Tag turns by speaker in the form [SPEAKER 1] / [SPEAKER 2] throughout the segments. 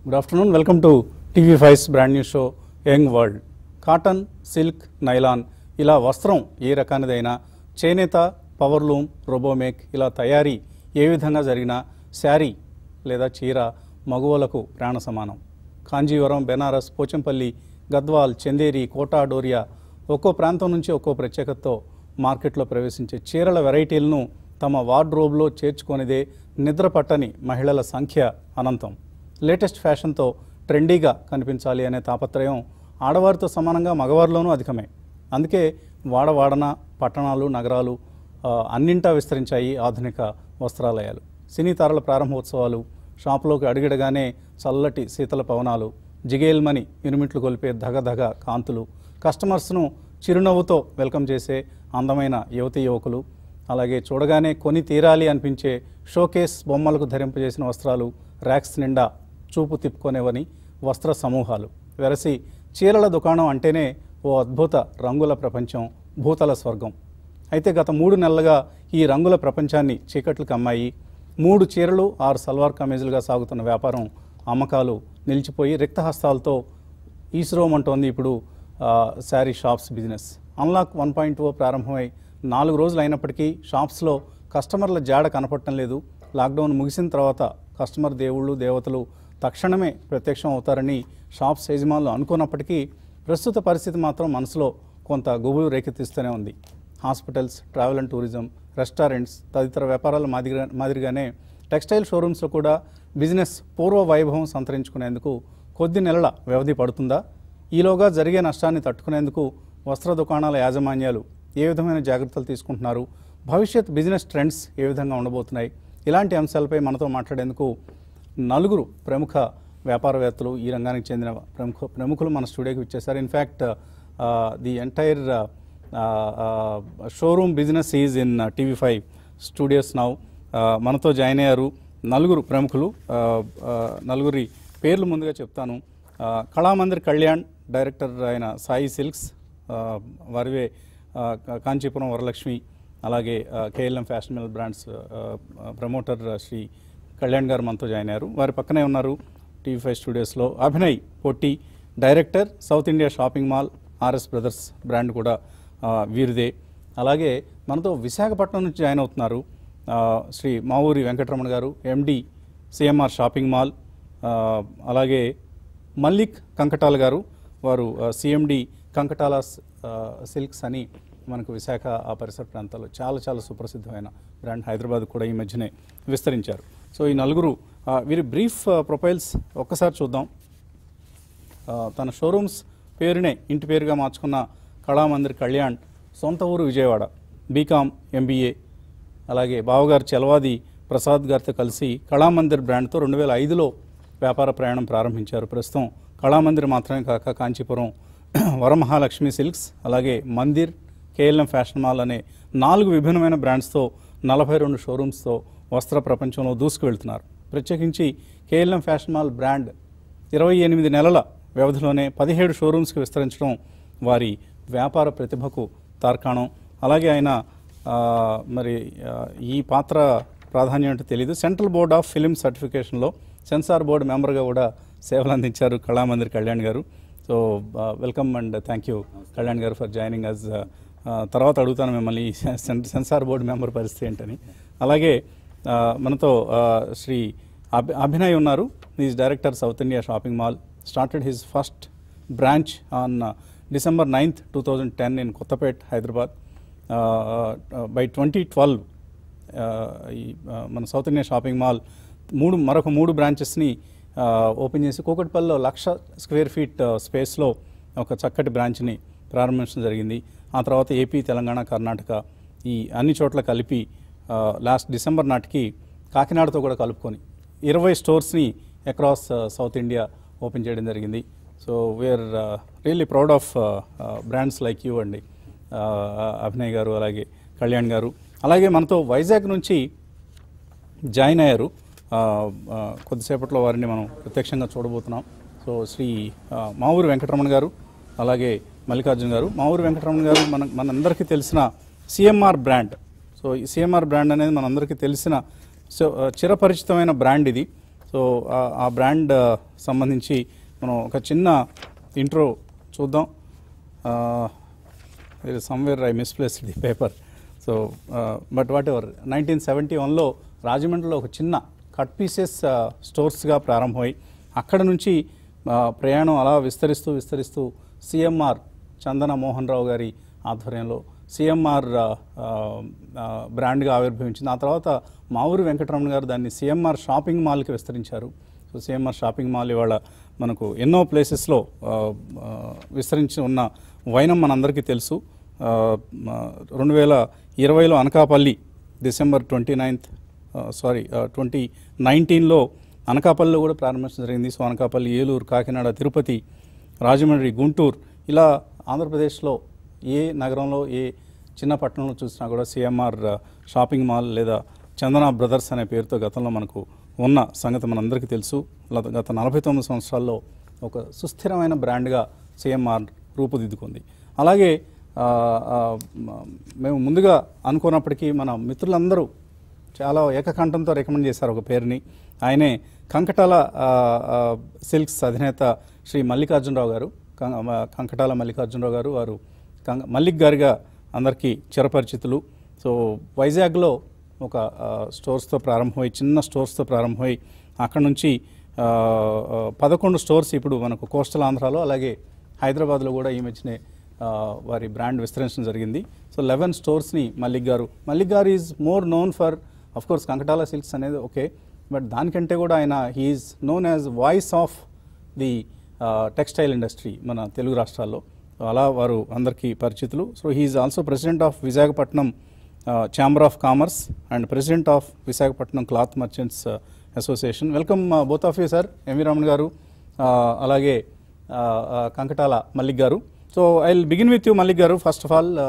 [SPEAKER 1] Good afternoon welcome to TV five's brand new show young world cotton silk nylon ఇలా వస్త్రం ఏ రకానిదైనా చేనేత powerloom రోబోమేక్ ఇలా తయారీ ఏ విధంగా జరిగినా శారీ లేదా చీర మగువలకు ప్రాణ సమానం కాంజీవరం బెనారస్ పోచంపల్లి గద్వాల్ చందేరి కోటా డోరియా ఒక్కో ప్రాంతం నుంచి ఒక్కో ప్రత్యేకతతో మార్కెట్లో ప్రవేశించే చీరల వెరైటీలను తమ వార్డ్రోబ్లో చేర్చుకొనిదే నిద్ర పట్టని మహిళల సంఖ్య అనంతం లేటెస్ట్ ఫ్యాషన్తో ట్రెండీగా కనిపించాలి అనే తాపత్రయం ఆడవారితో సమానంగా మగవారిలోనూ అధికమే అందుకే వాడవాడన పట్టణాలు నగరాలు ఆ, అన్నింటా విస్తరించాయి ఆధునిక వస్త్రాలయాలు సినీ తారల ప్రారంభోత్సవాలు షాపులోకి అడుగిడగానే చల్లటి శీతల పవనాలు జిగేల్మని ఇనుమిట్లు కొలిపే ధగధగ కాంతులు కస్టమర్స్ను చిరునవ్వుతో వెల్కమ్ చేసే అందమైన యువతీ యువకులు అలాగే చూడగానే కొని తీరాలి అనిపించే షోకేస్ బొమ్మలకు ధరింపజేసిన వస్త్రాలు ర్యాక్స్ నిండా చూపు తిప్పుకొనేవని వస్త్ర సమూహాలు వెరసి చీరల దుకాణం అంటేనే ఓ అద్భుత రంగుల ప్రపంచం భూతల స్వర్గం అయితే గత మూడు నెలలుగా ఈ రంగుల ప్రపంచాన్ని చీకట్లు కమ్మాయి మూడు చీరలు ఆరు సల్వార్ కమీజులుగా సాగుతున్న వ్యాపారం అమ్మకాలు నిలిచిపోయి రిక్తహస్తాలతో ఈశ్రోమంటోంది ఇప్పుడు ఆ, sari shops business unlock one point o ప్రారంభమై నాలుగు రోజులు అయినప్పటికీ షాప్స్లో కస్టమర్ల జాడ కనపడటం లేదు లాక్డౌన్ ముగిసిన తర్వాత కస్టమర్ దేవుళ్ళు దేవతలు తక్షణమే ప్రత్యక్షం అవుతారని షాప్స్ యజమానులు అనుకున్నప్పటికీ ప్రస్తుత పరిస్థితి మాత్రం మనసులో కొంత గుబులు రేకెత్తిస్తూనే ఉంది hospitals travel and tourism restaurants తదితర వ్యాపారాల మాదిరిగా మాదిరిగానే టెక్స్టైల్ షోరూమ్స్లో కూడా బిజినెస్ పూర్వ వైభవం సంతరించుకునేందుకు కొద్ది నెలల వ్యవధి పడుతుందా ఈలోగా జరిగే నష్టాన్ని తట్టుకునేందుకు వస్త్ర దుకాణాల యాజమాన్యాలు ఏ విధమైన జాగ్రత్తలు తీసుకుంటున్నారు భవిష్యత్ బిజినెస్ ట్రెండ్స్ ఏ విధంగా ఉండబోతున్నాయి ఇలాంటి అంశాలపై మనతో మాట్లాడేందుకు నలుగురు ప్రముఖ వ్యాపారవేత్తలు ఈ రంగానికి చెందిన ప్రముఖ ప్రముఖులు మన స్టూడియోకి వచ్చేసారు in fact the entire showroom business is in TV five studios now మనతో జాయిన్ అయ్యారు నలుగురు ప్రముఖులు ఆ, ఆ, నలుగురి పేర్లు ముందుగా చెప్తాను ఆ, కళామందిర్ కళ్యాణ్ డైరెక్టర్ అయిన సాయి సిల్క్స్ ఆ, వారివే ఆ, కా- కాంచీపురం వరలక్ష్మి అలాగే కేఎల్ఎం ఫ్యాషన్ మిల్ బ్రాండ్స్ ఆ, ఆ, ప్రమోటర్ శ్రీ కళ్యాణ్ గారు మనతో జాయిన్ అయ్యారు వారి పక్కనే ఉన్నారు టీవీ ఫైవ్ స్టూడియోస్లో Abhinay Potti director South India shopping mall RS Brothers brand కూడా ఆ, వీరిదే అలాగే మనతో విశాఖపట్నం నుంచి జాయిన్ అవుతున్నారు ఆ, శ్రీ మావూరి వెంకటరమణ గారు ఎండి సిఎంఆర్ షాపింగ్ మాల్ ఆ, అలాగే మల్లిక్ కంకటాల గారు వారు సిఎండి కంకటాల సిల్క్స్ అని మనకు విశాఖ ఆ పరిసర ప్రాంతాల్లో చాలా చాలా సుప్రసిద్ధమైన బ్రాండ్ హైదరాబాద్ కూడా ఈ మధ్యనే విస్తరించారు సో ఈ నలుగురు ఆ, వీరి బ్రీఫ్ ప్రొఫైల్స్ ఒక్కసారి చూద్దాం ఆ, తన షోరూమ్స్ పేరునే ఇంటి పేరుగా మార్చుకున్న కళామందిర్ కళ్యాణ్ సొంత ఊరు విజయవాడ బీకామ్ ఎంబీఏ అలాగే బావగారు చలవాది ప్రసాద్ గారితో కలిసి కళామందిర్ బ్రాండ్తో రెండు వేల ఐదులో వ్యాపార ప్రయాణం ప్రారంభించారు ప్రస్తుతం కళామందిర్ మాత్రమే కాక కాంచీపురం వరమహాలక్ష్మి సిల్క్స్ అలాగే మందిర్ కేఎల్ఎం ఫ్యాషన్ మాల్ అనే నాలుగు విభిన్నమైన బ్రాండ్స్తో నలభై రెండు షోరూమ్స్తో వస్త్ర ప్రపంచంలో దూసుకువెళ్తున్నారు ప్రత్యేకించి కేఎల్ఎం ఫ్యాషన్ మాల్ బ్రాండ్ ఇరవై ఎనిమిది నెలల వ్యవధిలోనే పదిహేడు షోరూమ్స్కి విస్తరించడం వారి వ్యాపార ప్రతిభకు తార్కాణం అలాగే ఆయన ఆ, మరి ఆ, ఈ పాత్ర ప్రాధాన్యం ఏంటో తెలియదు సెంట్రల్ బోర్డ్ ఆఫ్ ఫిలిం సర్టిఫికేషన్లో సెన్సార్ బోర్డు మెంబర్గా కూడా సేవలు అందించారు Kalamandir Kalyan garu so welcome and thank you Kalyan garu for joining us తర్వాత అడుగుతాను మిమ్మల్ని ఈ సెన్- సెన్సార్ బోర్డు మెంబర్ పరిస్థితి ఏంటని అలాగే ఆ, మనతో ఆ, శ్రీ అభి అభినయ్ ఉన్నారు is director South India shopping mall started his first branch on December ninth two thousand ten in Kothapet Hyderabad by twenty twelve ఈ ఆ, మన సౌత్ ఇండియా షాపింగ్ మాల్ మూడు మరొక మూడు బ్రాంచెస్ని ఓపెన్ చేసి కూకట్పల్లిలో లక్ష స్క్వేర్ ఫీట్ స్పేస్లో ఒక చక్కటి బ్రాంచ్ని ప్రారంభించడం జరిగింది ఆ తర్వాత ఏపీ తెలంగాణ కర్ణాటక ఈ అన్ని చోట్ల కలిపి లాస్ట్ డిసెంబర్ నాటికి కాకినాడతో కూడా కలుపుకొని ఇరవై స్టోర్స్ని అక్రాస్ సౌత్ ఇండియా ఓపెన్ చేయడం జరిగింది so we are really proud of brands like you అండి ఆ, అభినయ్ గారు అలాగే కళ్యాణ్ గారు అలాగే మనతో వైజాగ్ నుంచి జాయిన్ అయ్యారు ఆ, ఆ, కొద్దిసేపట్లో వారిని మనం ప్రత్యక్షంగా చూడబోతున్నాం సో శ్రీ ఆ, మావూరి వెంకటరమణ గారు అలాగే మల్లికార్జున గారు మావూరి వెంకటరమణ గారు మన మనందరికీ తెలిసిన సిఎంఆర్ బ్రాండ్ సో ఈ సిఎంఆర్ బ్రాండ్ అనేది మనందరికీ తెలిసిన సో ఆ, చిరపరిచితమైన బ్రాండ్ ఇది సో ఆ- ఆ బ్రాండ్ ఆ, సంబంధించి మనం ఒక చిన్న ఇంట్రో చూద్దాం somewhere I misplaced the paper so but whatever nineteen seventy వన్లో రాజమండ్రిలో ఒక చిన్న కట్ పీసెస్ స్టోర్స్గా ప్రారంభమై అక్కడ నుంచి ఆ, ప్రయాణం అలా విస్తరిస్తూ విస్తరిస్తూ సిఎంఆర్ చందన మోహన్ రావు గారి ఆధ్వర్యంలో సిఎంఆర్ బ్రాండ్గా ఆవిర్భవించింది ఆ తర్వాత మా ఊరి వెంకటరమణ గారు దాన్ని సిఎంఆర్ షాపింగ్ మాల్కి విస్తరించారు సో సిఎంఆర్ షాపింగ్ మాల్ ఇవాళ మనకు ఎన్నో ప్లేసెస్లో ఆ, ఆ, విస్తరించి ఉన్న వైనం మనందరికీ తెలుసు ఆ, మ, రెండు వేల ఇరవైలో Anakapalli December twenty ninth sorry twenty నైన్టీన్లో అనకాపల్లిలో కూడా ప్రారంభించడం జరిగింది సో అనకాపల్లి ఏలూరు కాకినాడ తిరుపతి రాజమండ్రి గుంటూరు ఇలా ఆంధ్రప్రదేశ్లో ఏ నగరంలో ఏ చిన్న పట్టణంలో చూసినా కూడా సిఎంఆర్ షాపింగ్ మాల్ లేదా చందన బ్రదర్స్ అనే పేరుతో గతంలో మనకు ఉన్న సంగతి మనందరికీ తెలుసు గత- గత నలభై తొమ్మిది సంవత్సరాల్లో ఒక సుస్థిరమైన బ్రాండ్గా సిఎంఆర్ రూపుదిద్దుకుంది అలాగే ఆ, ఆ, మ- మేము ముందుగా అనుకున్నప్పటికీ మన మిత్రులందరూ చాలా ఏకకంఠంతో రికమెండ్ చేశారు ఒక పేరుని ఆయనే కంకటాల ఆ, ఆ, సిల్క్స్ అధినేత శ్రీ మల్లికార్జునరావు గారు కం- మ- కంకటాల మల్లికార్జునరావు గారు వారు కం- మల్లిక్ గారిగా అందరికీ చిరపరిచితులు సో వైజాగ్లో ఒక ఆ, స్టోర్స్తో ప్రారంభమై చిన్న స్టోర్స్తో ప్రారంభమై అక్కడ నుంచి ఆ, ఆ, పదకొండు స్టోర్స్ ఇప్పుడు మనకు కోస్టల్ ఆంధ్రాలో అలాగే హైదరాబాద్లో కూడా ఈ మధ్యనే ఆ, వారి బ్రాండ్ విస్తరించడం జరిగింది so eleven స్టోర్స్ని Mallik garu Mallik garu is more known for of course Kankatala Silks అనేది ఓకే బట్ దానికంటే కూడా ఆయన he's known as voice of the textile industry మన తెలుగు రాష్ట్రాల్లో So అలా వారు అందరికీ పరిచితులు so he's also president of Visakhapatnam Chamber of Commerce and president of Visakhapatnam Cloth Merchants Association welcome both of you sir MV Raman garu uh, అలాగే uh, uh, Kankatala Mallik garu so I will begin with you Mallik garu first of all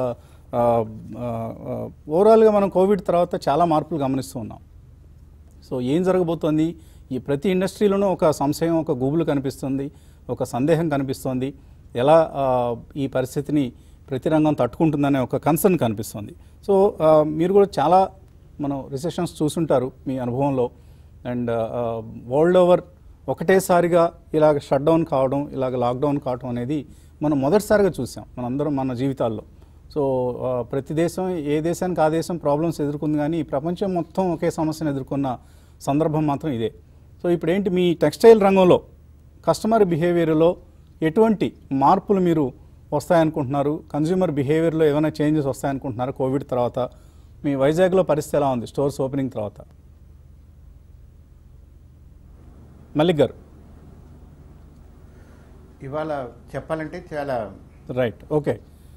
[SPEAKER 1] ఓవరాల్గా మనం Covid తర్వాత చాలా మార్పులు గమనిస్తూ ఉన్నాం so ఏం జరగబోతోంది ఈ ప్రతి ఇండస్ట్రీలోనూ ఒక సంశయం ఒక గూగుల్ కనిపిస్తుంది ఒక సందేహం కనిపిస్తోంది ఎలా ఆ, ఈ పరిస్థితిని ప్రతి రంగం తట్టుకుంటుందనే ఒక కన్సర్న్ కనిపిస్తుంది సో ఆ, మీరు కూడా చాలా మనం రిసెషన్స్ చూసుంటారు మీ అనుభవంలో అండ్ వరల్డ్ ఓవర్ ఒకటేసారిగా ఇలాగ షట్ డౌన్ కావడం ఇలాగ లాక్డౌన్ కావడం అనేది మనం మొదటిసారిగా చూసాం మనందరం మన జీవితాల్లో సో ఆ, ప్రతి దేశం ఏ దేశానికి ఆ దేశం ప్రాబ్లమ్స్ ఎదుర్కొంది కానీ ఈ ప్రపంచం మొత్తం ఒకే సమస్యను ఎదుర్కొన్న సందర్భం మాత్రం ఇదే సో ఇప్పుడు ఏంటి మీ టెక్స్టైల్ రంగంలో కస్టమర్ బిహేవియర్లో ఎటువంటి మార్పులు మీరు వస్తాయనుకుంటున్నారు కన్జ్యూమర్ బిహేవియర్లో ఏమైనా చేంజెస్ వస్తాయనుకుంటున్నారు కోవిడ్ తర్వాత మీ వైజాగ్లో పరిస్థితి ఎలా ఉంది స్టోర్స్ ఓపెనింగ్ తర్వాత మల్లిక్ గారు
[SPEAKER 2] ఇవాళ చెప్పాలంటే చాలా
[SPEAKER 1] రైట్ ఓకే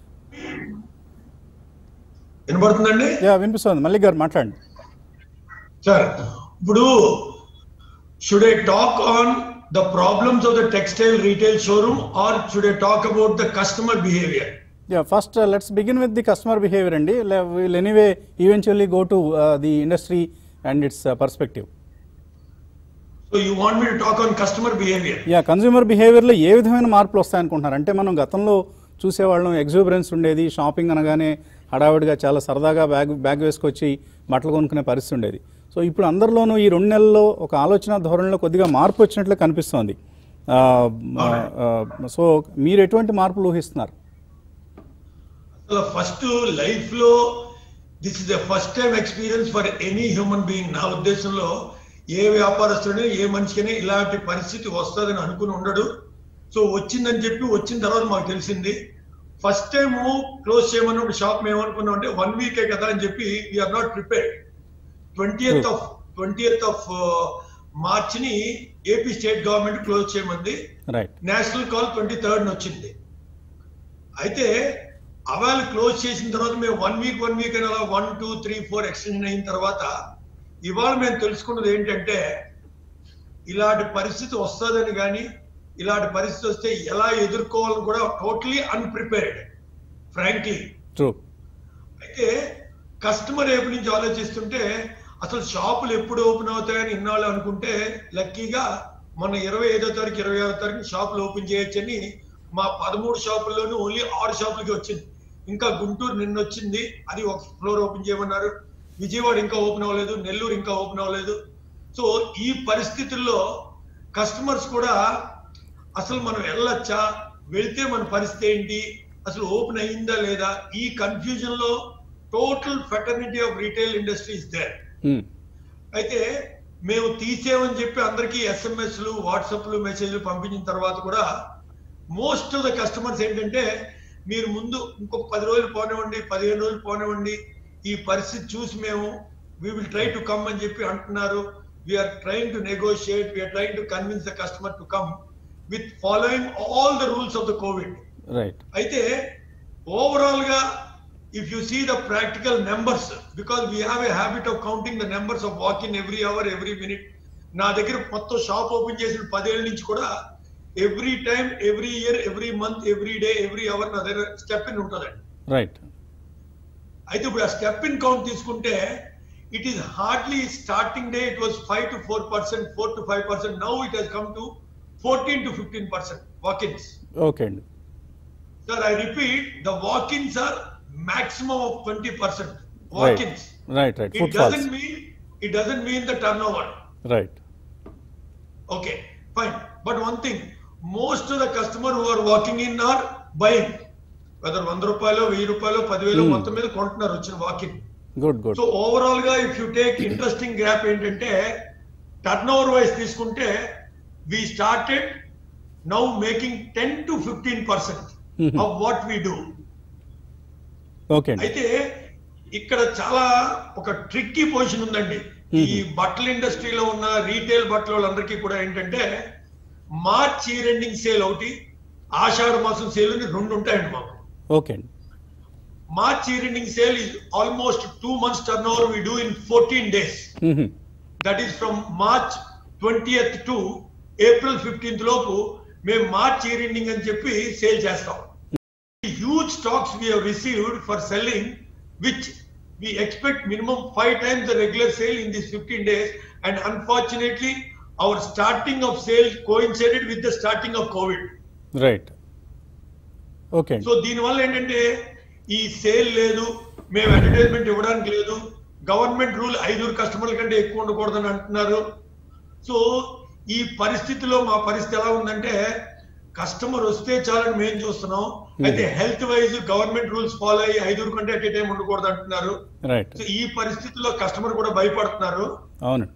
[SPEAKER 3] వినబడుతుందండి
[SPEAKER 1] యా వినిపిస్తుంది మల్లిక్ గారు మాట్లాడండి
[SPEAKER 3] సార్ ఇప్పుడు should I talk on the problems of the textile retail showroom or should I talk about the customer behaviour
[SPEAKER 1] yeah first let's begin with the customer behaviour అండి will anyway eventually go to the industry and its perspective
[SPEAKER 3] so you want me to talk on customer behaviour
[SPEAKER 1] yeah consumer బిహేవియర్లో ఏ విధమైన మార్పులు వస్తాయనుకుంటున్నారు అంటే మనం గతంలో చూసేవాళ్ళం exuberance ఉండేది షాపింగ్ అనగానే హడావిడిగా చాలా సరదాగా బ్యాగ్ బ్యాగ్ వేసుకొచ్చి బట్టలు కొనుక్కునే పరిస్థితి ఉండేది సో ఇప్పుడు అందరిలోనూ ఈ రెండు నెలల్లో ఒక ఆలోచన ధోరణిలో కొద్దిగా మార్పు వచ్చినట్లు కనిపిస్తోంది ఆ, ఆ, ఆ, సో మీరు ఎటువంటి మార్పులు ఊహిస్తున్నారు
[SPEAKER 3] అసలు ఫస్ట్ లైఫ్ లో this is the first time experience for any human being నా ఉద్దేశంలో ఏ వ్యాపారస్తుడని ఏ మనిషికైనా ఇలాంటి పరిస్థితి వస్తుందని అనుకుని ఉండడు సో వచ్చిందని చెప్పి వచ్చిన తర్వాత మాకు తెలిసింది ఫస్ట్ టైం క్లోజ్ చేయమన్నప్పుడు షాప్ మేము అనుకున్నాం అంటే వన్ వీకే కదా అని చెప్పి we are not prepared twentieth of twentieth of March ని ఏపీ స్టేట్ గవర్నమెంట్ క్లోజ్ చేయమంది
[SPEAKER 1] right
[SPEAKER 3] national call twenty third వచ్చింది అయితే అవాల్ క్లోజ్ చేసిన తర్వాత మేము వన్ వీక్ వన్ వీక్ అని అలా one two three four extension అయిన తర్వాత ఇవాళ మేము తెలుసుకున్నది ఏంటంటే ఇలాంటి పరిస్థితి వస్తుందని కానీ ఇలాంటి పరిస్థితి వస్తే ఎలా ఎదుర్కోవాలని కూడా టోటలీ అన్ప్రిపేర్డ్ ఫ్రాంక్లీ
[SPEAKER 1] ట్రూ
[SPEAKER 3] అయితే కస్టమర్ వైపు నుంచి ఆలోచిస్తుంటే అసలు షాపులు ఎప్పుడు ఓపెన్ అవుతాయని ఇన్నాళ్ళు అనుకుంటే లక్కీగా మన ఇరవై ఐదో తారీఖు ఇరవై ఆరో తారీఖు షాపులు ఓపెన్ చేయొచ్చని మా పదమూడు షాపుల్లోనూ ఓన్లీ ఆరు షాపులకి వచ్చింది ఇంకా గుంటూరు నిన్న వచ్చింది అది ఒక ఫ్లోర్ ఓపెన్ చేయమన్నారు విజయవాడ ఇంకా ఓపెన్ అవ్వలేదు నెల్లూరు ఇంకా ఓపెన్ అవ్వలేదు సో ఈ పరిస్థితుల్లో కస్టమర్స్ కూడా అసలు మనం వెళ్ళొచ్చా వెళ్తే మన పరిస్థితి ఏంటి అసలు ఓపెన్ అయ్యిందా లేదా ఈ కన్ఫ్యూజన్ లో total fraternity of retail industry is there
[SPEAKER 1] hmm.
[SPEAKER 3] అయితే మేము తీసేమని చెప్పి అందరికీ ఎస్ఎంఎస్లు వాట్సాప్లు మెసేజ్లు పంపించిన తర్వాత కూడా మోస్ట్ ఆఫ్ ద కస్టమర్స్ ఏంటంటే మీరు ముందు ఇంకొక పది రోజులు పోనివ్వండి పదిహేను రోజులు పోనివ్వండి ఈ పరిస్థితి చూసి మేము we will try to come అని చెప్పి అంటున్నారు we are trying to negotiate we are trying to convince the customer to come with following all the rules of the covid
[SPEAKER 1] right
[SPEAKER 3] అయితే ఓవరాల్ గా if you see the practical numbers because we have a habit of counting the numbers of walk in every hour every minute నా దగ్గర మొత్తం shop open చేసిన పదేళ్ళ నుంచి కూడా every time every year every month every day every hour నా దగ్గర step in ఉంటుందండి
[SPEAKER 1] రైట్
[SPEAKER 3] అయితే ఇప్పుడు ఆ స్టెప్ ఇన్ కౌంట్ తీసుకుంటే it is hardly starting day it was five to four percent four to five percent now it has come to fourteen to fifteen percent walk ins
[SPEAKER 1] okay అండి
[SPEAKER 3] Sir, I repeat, the walk-ins are maximum of 20%. Walk-ins.
[SPEAKER 1] Right right
[SPEAKER 3] It
[SPEAKER 1] footfalls
[SPEAKER 3] doesn't mean, it doesn't mean the turnover.
[SPEAKER 1] Right
[SPEAKER 3] Okay, fine. But one thing, most of the customer who are walking in are buying. Whether వంద రూపాయలు వెయ్యి రూపాయలు పదివేలు
[SPEAKER 1] Hmm.
[SPEAKER 3] మొత్తం మీద కొంటున్నారు వచ్చిన walk in
[SPEAKER 1] good good
[SPEAKER 3] so overall గా if you take interesting graph ఏంటంటే టర్న్ ఓవర్ వైజ్ తీసుకుంటే we started now making ten to fifteen percent
[SPEAKER 1] Mhm.
[SPEAKER 3] Of what we do
[SPEAKER 1] okay అండి
[SPEAKER 3] అయితే ఇక్కడ చాలా ఒక ట్రిక్కీ పొజిషన్ ఉందండి ఈ బట్టల ఇండస్ట్రీలో ఉన్న రీటైల్ బట్టల వాళ్ళందరికీ కూడా ఏంటంటే మార్చ్ ఇయర్ ఎండింగ్ సేల్ ఒకటి ఆషాఢ మాసం సేల్ అని రెండు ఉంటాయండి మాకు
[SPEAKER 1] ఓకే అండి
[SPEAKER 3] March year ending sale is almost two months turnover we do in fourteen days
[SPEAKER 1] hmm.
[SPEAKER 3] That is from March twentieth to April fifteenth లోపు మేము మార్చ్ ఇయర్ ఎండింగ్ అని చెప్పి సేల్ చేస్తాం huge stocks we received for selling which we expect minimum five times the regular sale in these 15 days and unfortunately our starting of sale coincided with the starting of covid
[SPEAKER 1] right okay అండి
[SPEAKER 3] so దీనివల్ల ఏంటంటే ఈ sale లేదు మేము advertisement ఇవ్వడానికి లేదు government rule ఐదుగురు కస్టమర్ల కంటే ఎక్కువ ఉండకూడదని అంటున్నారు సో ఈ పరిస్థితిలో మా పరిస్థితి ఎలా ఉందంటే కస్టమర్ వస్తే చాలని మేము చూస్తున్నాం అయితే health wise government rules follow అయ్యి ఐదుగురు కంటే అట్ ఏ టైం ఉండకూడదు అంటున్నారు
[SPEAKER 1] రైట్
[SPEAKER 3] సో ఈ పరిస్థితిలో కస్టమర్ కూడా భయపడుతున్నారు
[SPEAKER 1] అవునండి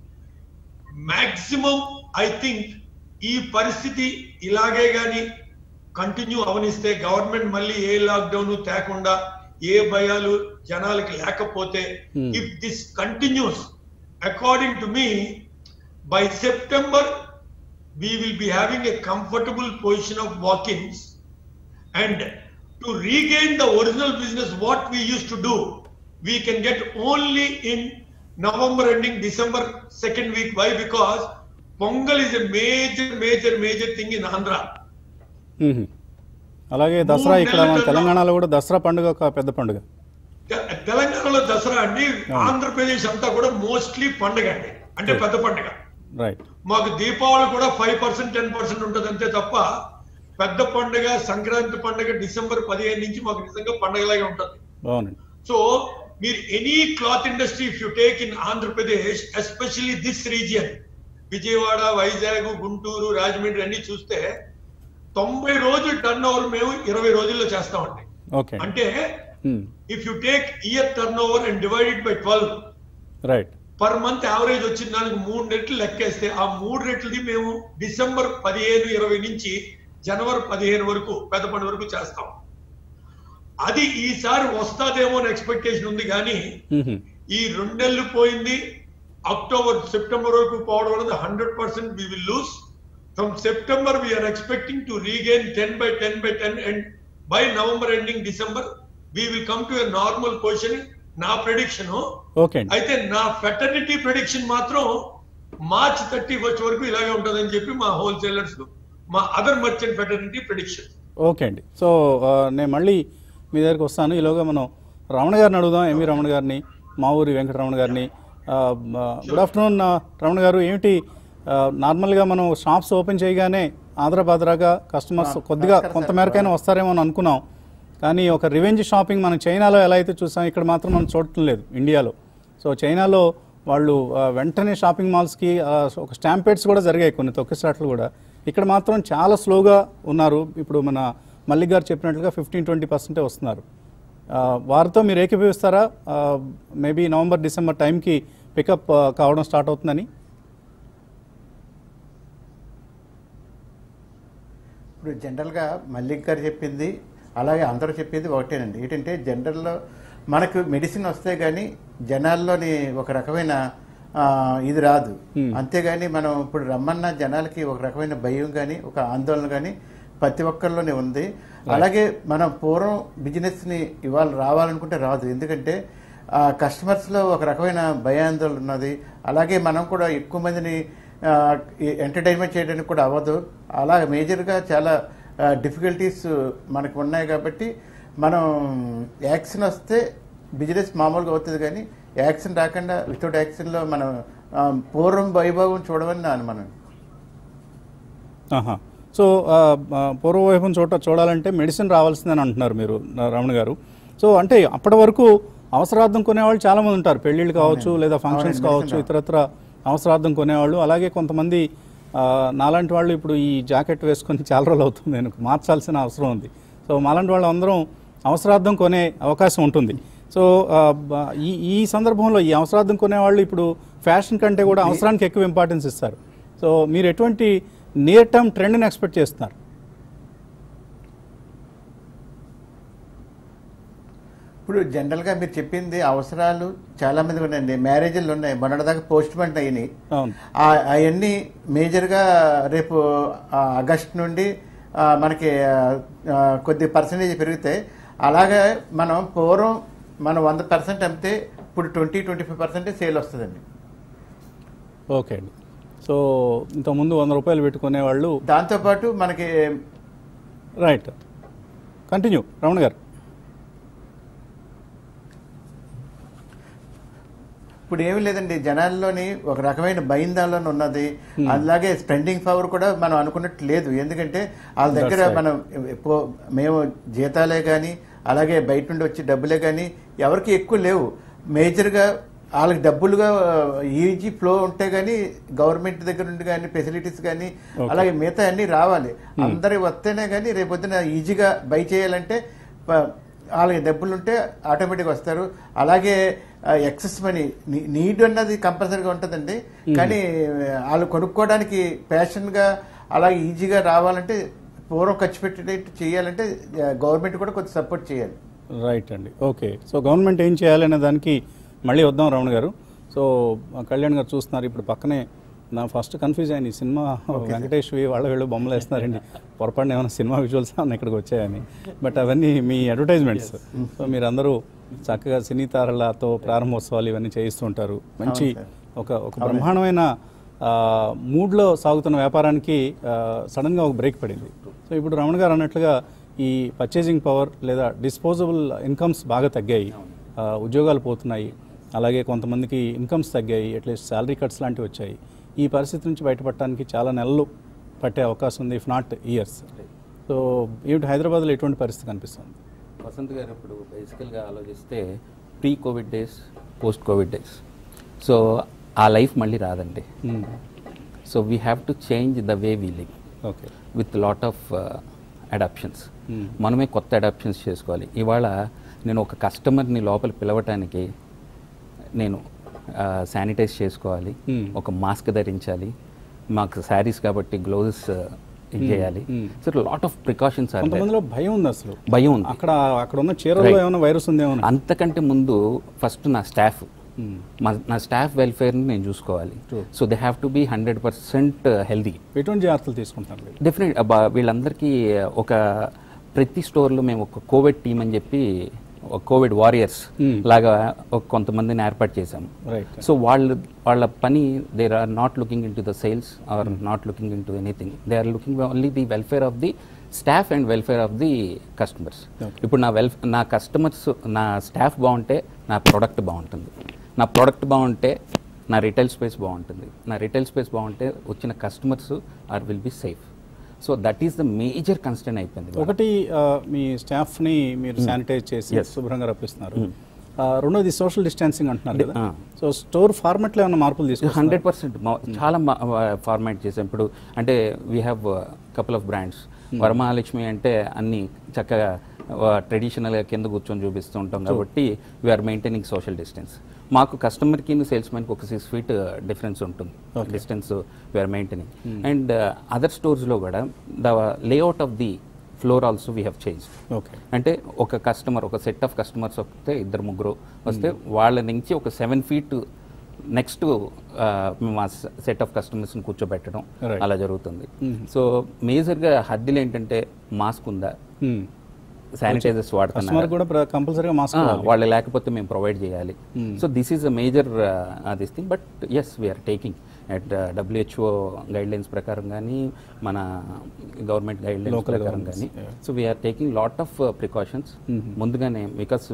[SPEAKER 3] మాక్సిమం ఐ థింక్ ఈ పరిస్థితి ఇలాగే గాని కంటిన్యూ అవనిస్తే గవర్నమెంట్ మళ్ళీ ఏ లాక్డౌన్ తేకుండా ఏ భయాలు జనాలకి లేకపోతే
[SPEAKER 1] Hmm.
[SPEAKER 3] If this continues according to me by September we will be having a comfortable position of walk-ins and to regain the original business what we used to do we can get only in november ending december second week why because pongal is a major major major thing in andhra
[SPEAKER 1] hmm. అలాగే దసరా ఇక్కడ మన తెలంగాణలో కూడా దసరా పండుగ ఒక పెద్ద పండుగ
[SPEAKER 3] తె- తెలంగాణలో దసరా అండి ఆంధ్రప్రదేశ్ అంతా కూడా మోస్ట్లీ పండుగ అండి అంటే పెద్ద పండుగ
[SPEAKER 1] రైట్
[SPEAKER 3] మాకు దీపావళి కూడా ఫైవ్ పర్సెంట్ టెన్ పర్సెంట్ ఉంటుంది అంతే తప్ప పెద్ద పండుగ సంక్రాంతి పండుగ డిసెంబర్ పదిహేను నుంచి మాకు నిజంగా పండుగలాగే ఉంటుంది
[SPEAKER 1] అవునండి
[SPEAKER 3] సో మీరు any cloth industry if you take in Andhra Pradesh especially this region Vijayawada Vizag Guntur Rajahmundry అన్ని చూస్తే తొంభై రోజులు టర్న్ ఓవర్ మేము ఇరవై రోజుల్లో చేస్తామండి
[SPEAKER 1] ఓకే
[SPEAKER 3] అంటే
[SPEAKER 1] hmm.
[SPEAKER 3] If you take year turnover and divided by twelve
[SPEAKER 1] right
[SPEAKER 3] per month average వచ్చిన దానికి మూడు రెట్లు లెక్కేస్తే ఆ మూడు రెట్లది మేము డిసెంబర్ పదిహేను ఇరవై నుంచి జనవరి పదిహేను వరకు పెద్ద పండుగ వరకు చేస్తాం అది ఈసారి వస్తాదేమో అని ఎక్స్పెక్టేషన్ ఉంది కానీ
[SPEAKER 1] మ్మ్.
[SPEAKER 3] ఈ రెండు నెలలు పోయింది అక్టోబర్ సెప్టెంబర్ వరకు పోవడం అనేది hundred percent we will lose from September we are expecting to regain ten by ten by ten and by November ending December we will come to a normal position నా ప్రెడిక్షన్
[SPEAKER 1] ఓకే అండి
[SPEAKER 3] అయితే నా fraternity prediction మాత్రం March thirty first వరకు ఇలాగే ఉంటుందని చెప్పి మా హోల్సేలర్స్ మా other merchant fraternity prediction
[SPEAKER 1] okay అండి సో ఆ, నేను మళ్ళీ మీ దగ్గరికి వస్తాను ఈలోగా మనం రమణ గారిని అడుగుదాం ఎంవి రమణ గారిని మా ఊరి వెంకటరమణ గారిని ఆ, ఆ, గుడ్ ఆఫ్టర్నూన్ ఆ, రమణ గారు ఏమిటి ఆ, నార్మల్గా మనం షాప్స్ ఓపెన్ చేయగానే ఆదరాబాదరాగా కస్టమర్స్ కొద్దిగా
[SPEAKER 2] నమస్కారం
[SPEAKER 1] కొంత
[SPEAKER 2] సార్.
[SPEAKER 1] మేరకైనా వస్తారేమో అని అనుకున్నాం కానీ ఒక రివెంజ్ షాపింగ్ మనం చైనాలో ఎలా అయితే చూసాం ఇక్కడ మాత్రం మనం చూడటం లేదు ఇండియాలో సో చైనాలో వాళ్ళు ఆ, వెంటనే షాపింగ్ మాల్స్కి ఆ, ఒక స్టాంపేడ్స్ కూడా జరిగాయి కొన్ని తొక్కిసాట్లు కూడా ఇక్కడ మాత్రం చాలా స్లోగా ఉన్నారు ఇప్పుడు మన మల్లిక్ గారు చెప్పినట్లుగా ఫిఫ్టీన్ ట్వంటీ పర్సెంటే వస్తున్నారు ఆ, వారితో మీరు ఏకీభవిస్తారా మేబీ నవంబర్ డిసెంబర్ టైంకి పికప్ కావడం స్టార్ట్ అవుతుందని
[SPEAKER 2] ఇప్పుడు జనరల్గా మల్లిక్ గారు చెప్పింది అలాగే అందరూ చెప్పింది ఒకటేనండి ఏంటంటే జనరల్లో మనకు మెడిసిన్ వస్తే కానీ జనాల్లోని ఒక రకమైన ఆ, ఇది రాదు అంతేగాని మనం ఇప్పుడు రమ్మన్న జనాలకి ఒక రకమైన భయం కానీ ఒక ఆందోళన కానీ ప్రతి ఒక్కరిలోనే ఉంది అలాగే మనం పూర్వం బిజినెస్ని ఇవాళ రావాలనుకుంటే రాదు ఎందుకంటే ఆ కస్టమర్స్లో ఒక రకమైన భయాందోళన ఉన్నది అలాగే మనం కూడా ఎక్కువ మందిని ఎంటర్టైన్మెంట్ చేయడానికి కూడా అవ్వదు అలా మేజర్గా చాలా డిఫికల్టీస్ మనకు ఉన్నాయి కాబట్టి మనం యాక్షన్ వస్తే బిజినెస్ మామూలుగా అవుతుంది కానీ యాక్షన్ రాకుండా వితౌట్ యాక్షన్లో మనం ఆ, పూర్వం వైభవం చూడమని నా అనుమానం
[SPEAKER 1] ఆహా సో ఆ, ఆ, పూర్వవైభవం చోట చూడాలంటే మెడిసిన్ రావాల్సిందని అంటున్నారు మీరు నా- రమణ గారు సో అంటే అప్పటి వరకు అవసరార్థం కొనేవాళ్ళు చాలా మంది ఉంటారు పెళ్ళిళ్ళు కావచ్చు లేదా ఫంక్షన్స్
[SPEAKER 2] అవునండి,
[SPEAKER 1] కావచ్చు
[SPEAKER 2] medicine
[SPEAKER 1] ఇతరత్ర అవసరార్థం కొనేవాళ్ళు అలాగే కొంతమంది ఆ, నాలాంటి వాళ్ళు ఇప్పుడు ఈ జాకెట్ వేసుకొని చాలా రోజులు అవుతుంది నేను మార్చాల్సిన అవసరం ఉంది సో మాలాంటి వాళ్ళు అందరం అవసరార్థం కొనే అవకాశం ఉంటుంది సో ఆ, బ- ఈ ఈ సందర్భంలో ఈ అవసరార్థం కొనేవాళ్ళు ఇప్పుడు ఫ్యాషన్ కంటే కూడా అవసరానికి ఎక్కువ ఇంపార్టెన్స్ ఇస్తారు సో మీరు ఎటువంటి నియర్ టర్మ్ ట్రెండ్ని ఎక్స్పెక్ట్ చేస్తున్నారు
[SPEAKER 2] ఇప్పుడు జనరల్గా మీరు చెప్పింది అవసరాలు చాలా మంది ఉన్నాయండి మ్యారేజ్లు ఉన్నాయి మొన్నటిదాకా పోస్ట్ మెంట్ అయినాయి
[SPEAKER 1] అవును
[SPEAKER 2] అవన్నీ మేజర్గా రేపు ఆ, ఆగస్ట్ నుండి ఆ, మనకి ఆ, ఆ, కొద్ది పర్సంటేజ్ పెరుగుతాయి అలాగే మనం పూర్వం మనం వంద పర్సెంట్ అమ్మితే ఇప్పుడు ట్వంటీ ట్వంటీ ఫైవ్ పర్సెంటే సేల్ వస్తుందండి
[SPEAKER 1] ఓకే అండి సో ఇంతకుముందు వంద రూపాయలు పెట్టుకునే వాళ్ళు
[SPEAKER 2] దాంతోపాటు మనకి
[SPEAKER 1] రైట్ కంటిన్యూ రమణ గారు
[SPEAKER 2] ఇప్పుడు ఏమీ లేదండి జనాల్లోని ఒక రకమైన భయందాలోనే ఉన్నది అలాగే స్పెండింగ్ పవర్ కూడా మనం అనుకున్నట్టు లేదు ఎందుకంటే వాళ్ళ దగ్గర
[SPEAKER 1] That's right.
[SPEAKER 2] మనం ఎప్పు- మేము జీతాలే కానీ అలాగే బయట నుండి వచ్చే డబ్బులే కానీ ఎవరికి ఎక్కువ లేవు మేజర్గా వాళ్ళకి డబ్బులుగా ఈజీ ఫ్లో ఉంటే కానీ గవర్నమెంట్ దగ్గర నుండి కానీ ఫెసిలిటీస్ కానీ
[SPEAKER 1] Okay.
[SPEAKER 2] అలాగే మిగతా అన్ని రావాలి అందరి వస్తేనే కానీ రేపొద్దున ఈజీగా బై చేయాలంటే ప- వాళ్ళకి డబ్బులు ఉంటే ఆటోమేటిక్గా వస్తారు అలాగే ఎక్సెస్ మనీ నీడ్ అన్నది కంపల్సరీగా ఉంటుందండి కానీ వాళ్ళు కొనుక్కోవడానికి ప్యాషన్గా అలాగే ఈజీగా రావాలంటే పూర్వం ఖర్చు పెట్టేటట్టు చేయాలంటే గవర్నమెంట్ కూడా కొంచెం సపోర్ట్ చేయాలి
[SPEAKER 1] రైట్ అండి ఓకే సో గవర్నమెంట్ ఏం చేయాలనే దానికి మళ్ళీ వద్దాం రమణ గారు సో ఆ, కళ్యాణ్ గారు చూస్తున్నారు ఇప్పుడు పక్కనే నా ఫస్ట్ కన్ఫ్యూజ్ అయ్యాను ఈ సినిమా వెంకటేష్ వాళ్ళ వీళ్ళు బొమ్మలు వేస్తున్నారండి పొరపాటున ఏమైనా సినిమా విజువల్స్ ఏమైనా ఇక్కడికి వచ్చాయని బట్ అవన్నీ మీ అడ్వర్టైజ్మెంట్స్ సో మీరందరూ చక్కగా సినీ తారలతో ప్రారంభోత్సవాలు ఇవన్నీ చేయిస్తుంటారు మంచి
[SPEAKER 2] సార్.
[SPEAKER 1] ఒక ఒక బ్రహ్మాండమైన ఆ, మూడ్లో సాగుతున్న వ్యాపారానికి ఆ, సడన్గా ఒక బ్రేక్ పడింది సో ఇప్పుడు రమణ గారు అన్నట్లుగా ఈ పర్చేసింగ్ పవర్ లేదా డిస్పోజబుల్ ఇన్కమ్స్ బాగా తగ్గాయి ఆ, ఉద్యోగాలు పోతున్నాయి అలాగే కొంతమందికి ఇన్కమ్స్ తగ్గాయి అట్లీస్ట్ శాలరీ కట్స్ లాంటివి వచ్చాయి ఈ పరిస్థితి నుంచి బయటపడటానికి చాలా నెలలు పట్టే అవకాశం ఉంది ఇఫ్ నాట్ ఇయర్స్ సో ఏమిటి హైదరాబాద్లో ఎటువంటి పరిస్థితి కనిపిస్తుంది
[SPEAKER 4] వసంత్ గారు ఇప్పుడు బేసికల్గా ఆలోచిస్తే pre covid days post covid days so ఆ లైఫ్ మళ్ళీ రాదండి so we have to change the way we live
[SPEAKER 1] okay
[SPEAKER 4] with lot of adaptions మనమే కొత్త అడాప్షన్స్ చేసుకోవాలి ఇవాళ నేను ఒక కస్టమర్ని లోపల పిలవటానికి నేను శానిటైజ్ చేసుకోవాలి
[SPEAKER 1] Hmm.
[SPEAKER 4] ఒక మాస్క్ ధరించాలి మాకు శారీస్ కాబట్టి గ్లోవ్స్ ఇది చేయాలి
[SPEAKER 1] Hmm.
[SPEAKER 4] So lot of precautions are
[SPEAKER 1] కొంతమందిలో భయం ఉంది అసలు
[SPEAKER 4] భయం ఉంది
[SPEAKER 1] అక్కడ అక్కడ ఉన్న చీరలో
[SPEAKER 4] Right.
[SPEAKER 1] ఏమైనా వైరస్ ఉందేమో
[SPEAKER 4] అంతకంటే ముందు ఫస్ట్ నా స్టాఫ్
[SPEAKER 1] Hmm.
[SPEAKER 4] మా నా స్టాఫ్ వెల్ఫేర్ని నేను చూసుకోవాలి
[SPEAKER 1] True.
[SPEAKER 4] So they have to be hundred percent healthy
[SPEAKER 1] ఎటువంటి జాగ్రత్తలు తీసుకుంటున్నారు మీరు
[SPEAKER 4] డెఫినెట్ వీళ్ళందరికీ ఒక ప్రతి స్టోర్లో మేము ఒక కోవిడ్ టీం అని చెప్పి ఒక కోవిడ్ వారియర్స్
[SPEAKER 1] Hmm.
[SPEAKER 4] లాగా ఒక కొంతమందిని ఏర్పాటు చేశాము
[SPEAKER 1] రైట్
[SPEAKER 4] సో వాళ్ళు వాళ్ళ పని there are not looking into the sales are not looking into anything they are looking only the welfare of the staff and welfare of the customers
[SPEAKER 1] Okay.
[SPEAKER 4] ఇప్పుడు నా వెల్ఫ్ నా customers నా staff బాగుంటే నా product బాగుంటుంది నా product బాగుంటే నా రిటైల్ స్పేస్ బాగుంటుంది నా రిటైల్ స్పేస్ బాగుంటే వచ్చిన customers are will be safe so that is the major constant అయిపోయింది ఇవాళ.
[SPEAKER 1] ఒకటి ఆ, మీ స్టాఫ్ని మీరు శానిటైజ్ చేసి
[SPEAKER 4] Yes.
[SPEAKER 1] శుభ్రంగా రప్పిస్తున్నారు ఆ, రెండోది సోషల్ డిస్టెన్సింగ్ అంటున్నారు కదా
[SPEAKER 4] ఆ.
[SPEAKER 1] సో స్టోర్ ఫార్మాట్లో ఏమైనా మార్పులు తీసుకొస్తారు
[SPEAKER 4] హండ్రెడ్ పర్సెంట్ చాలా ఫార్మాట్ చేసాం ఇప్పుడు అంటే we have couple of brands Varamahalakshmi అంటే అన్ని చక్కగా ట్రెడిషనల్గా కింద కూర్చొని చూపిస్తూ ఉంటాం కాబట్టి వీఆర్ మెయింటైనింగ్ సోషల్ డిస్టెన్స్ మాకు కస్టమర్కి సేల్స్ మ్యాన్కి ఒక సిక్స్ ఫీట్ డిఫరెన్స్ ఉంటుంది distance we are maintaining and other స్టోర్స్లో కూడా the layout of the floor also we have change
[SPEAKER 1] okay
[SPEAKER 4] అంటే ఒక కస్టమర్ ఒక సెట్ ఆఫ్ కస్టమర్స్ వస్తే ఇద్దరు ముగ్గురు వస్తే వాళ్ళ నుంచి ఒక సెవెన్ ఫీట్ నెక్స్ట్ మేము ఆ సెట్ ఆఫ్ కస్టమర్స్ని కూర్చోబెట్టడం
[SPEAKER 1] Right.
[SPEAKER 4] అలా జరుగుతుంది సో మేజర్గా హద్దులు ఏంటంటే మాస్క్ ఉందా శానిటైజర్స్ వాడుతున్నారు
[SPEAKER 1] కస్టమర్ కూడా కంపల్సరీగా మాస్క్
[SPEAKER 4] వాళ్ళు లేకపోతే మేము ప్రొవైడ్ చేయాలి so this is a major this thing but yes we are taking at WHO guidelines ప్రకారం కానీ మన గవర్నమెంట్ గైడ్ లైన్స్
[SPEAKER 1] Local
[SPEAKER 4] ప్రకారం కానీ so we are taking lot of precautions ముందుగానే because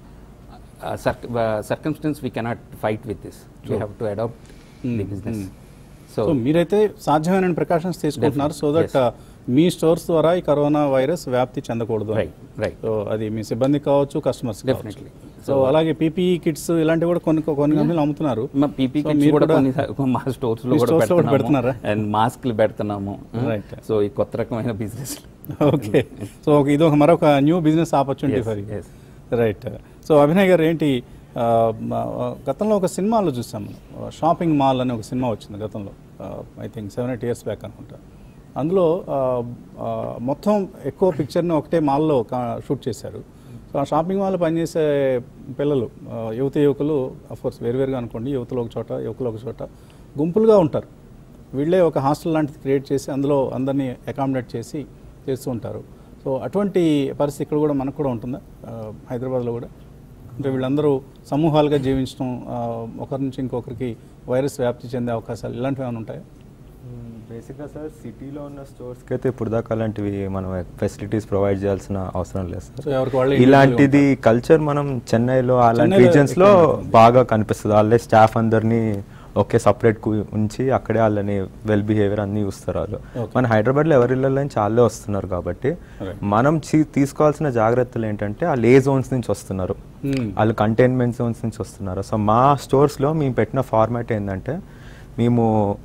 [SPEAKER 4] circumstance we cannot fight with this we have to adapt the business so
[SPEAKER 1] so మీరైతే సాధ్యమైన precautions తీసుకుంటున్నారు so that me stores ద్వారా ఈ కరోనా వైరస్ వ్యాప్తి చెందకూడదు అని.
[SPEAKER 4] రైట్ రైట్
[SPEAKER 1] సో అది మీ సిబ్బంది కావచ్చు కస్టమర్స్
[SPEAKER 4] Definitely.
[SPEAKER 1] సో అలాగే పీపీఈ కిట్స్ ఇలాంటివి కూడా కొన్ని కొన్ని కంపెనీలు అమ్ముతున్నారు
[SPEAKER 4] మా పీపీ
[SPEAKER 1] So,
[SPEAKER 4] కిట్స్
[SPEAKER 1] మీరు
[SPEAKER 4] కూడా
[SPEAKER 1] కూడా
[SPEAKER 4] కొన్ని మా స్టోర్స్ లో
[SPEAKER 1] మీ
[SPEAKER 4] కూడా
[SPEAKER 1] stores లో కూడా
[SPEAKER 4] పెడుతున్నాము
[SPEAKER 1] పెడుతున్నారా?
[SPEAKER 4] అండ్ మాస్క్లు పెడుతున్నాము
[SPEAKER 1] Right.
[SPEAKER 4] సో ఈ కొత్త రకమైన బిజినెస్
[SPEAKER 1] ఓకే సో ఒక ఇది ఒక మరొక new business opportunity
[SPEAKER 4] Yes,
[SPEAKER 1] for
[SPEAKER 4] yes.
[SPEAKER 1] Right so Abhinay గారు ఏంటి ఆ, మ- గతంలో ఒక సినిమాలో చూసాం మనం షాపింగ్ మాల్ అని ఒక సినిమా వచ్చింది గతంలో I think seven eight years back అనుకుంటా అందులో ఆ, ఆ, మొత్తం ఎక్కువ పిక్చర్ని ఒకటే మాల్లో షూట్ చేశారు సో ఆ షాపింగ్ మాల్లో పనిచేసే పిల్లలు ఆ, యువత యువకులు అఫ్కోర్స్ వేరువేరుగా అనుకోండి యువతలు ఒక చోట యువకులు ఒక చోట గుంపులుగా ఉంటారు వీళ్ళే ఒక హాస్టల్ లాంటిది క్రియేట్ చేసి అందులో అందరినీ అకామిడేట్ చేసి చేస్తూ ఉంటారు సో అటువంటి పరిస్థితి ఇక్కడ కూడా మనకు కూడా ఉంటుందా ఆ, హైదరాబాద్లో కూడా అంటే వీళ్ళందరూ సమూహాలుగా జీవించడం ఆ, ఒకరి నుంచి ఇంకొకరికి వైరస్ వ్యాప్తి చెందే అవకాశాలు ఇలాంటివి ఏమైనా ఉంటాయా
[SPEAKER 5] బేసిక్గా సార్ సిటీలో ఉన్న స్టోర్స్కి అయితే ఇప్పుడు దాకా అలాంటివి మనం ఫెసిలిటీస్ ప్రొవైడ్ చేయాల్సిన అవసరం లేదు
[SPEAKER 1] సో
[SPEAKER 5] సార్
[SPEAKER 1] ఎవరికి వాళ్ళే
[SPEAKER 5] ఇలాంటిది కల్చర్ మనం చెన్నైలో అలాంటి
[SPEAKER 1] చెన్నైలో
[SPEAKER 5] రీజన్స్లో
[SPEAKER 1] ఎక్కువ ఉంటుంది.
[SPEAKER 5] బాగా కనిపిస్తుంది వాళ్ళే స్టాఫ్ అందరినీ ఒకే సపరేట్ ఉంచి అక్కడే వాళ్ళని వెల్ బిహేవియర్ అన్నీ చూస్తారు వాళ్ళు
[SPEAKER 1] Okay.
[SPEAKER 5] మన హైదరాబాద్లో ఎవరి ఇళ్ళలో చాలే వస్తున్నారు కాబట్టి
[SPEAKER 1] Right.
[SPEAKER 5] మనం చీ- తీసుకోవాల్సిన జాగ్రత్తలు ఏంటంటే ఆ లే జోన్స్ నుంచి వస్తున్నారు
[SPEAKER 1] Hmm.
[SPEAKER 5] వాళ్ళు కంటైన్మెంట్ జోన్స్ నుంచి వస్తున్నారు సో మా స్టోర్స్లో మేము పెట్టిన ఫార్మాట్ ఏంటంటే మేము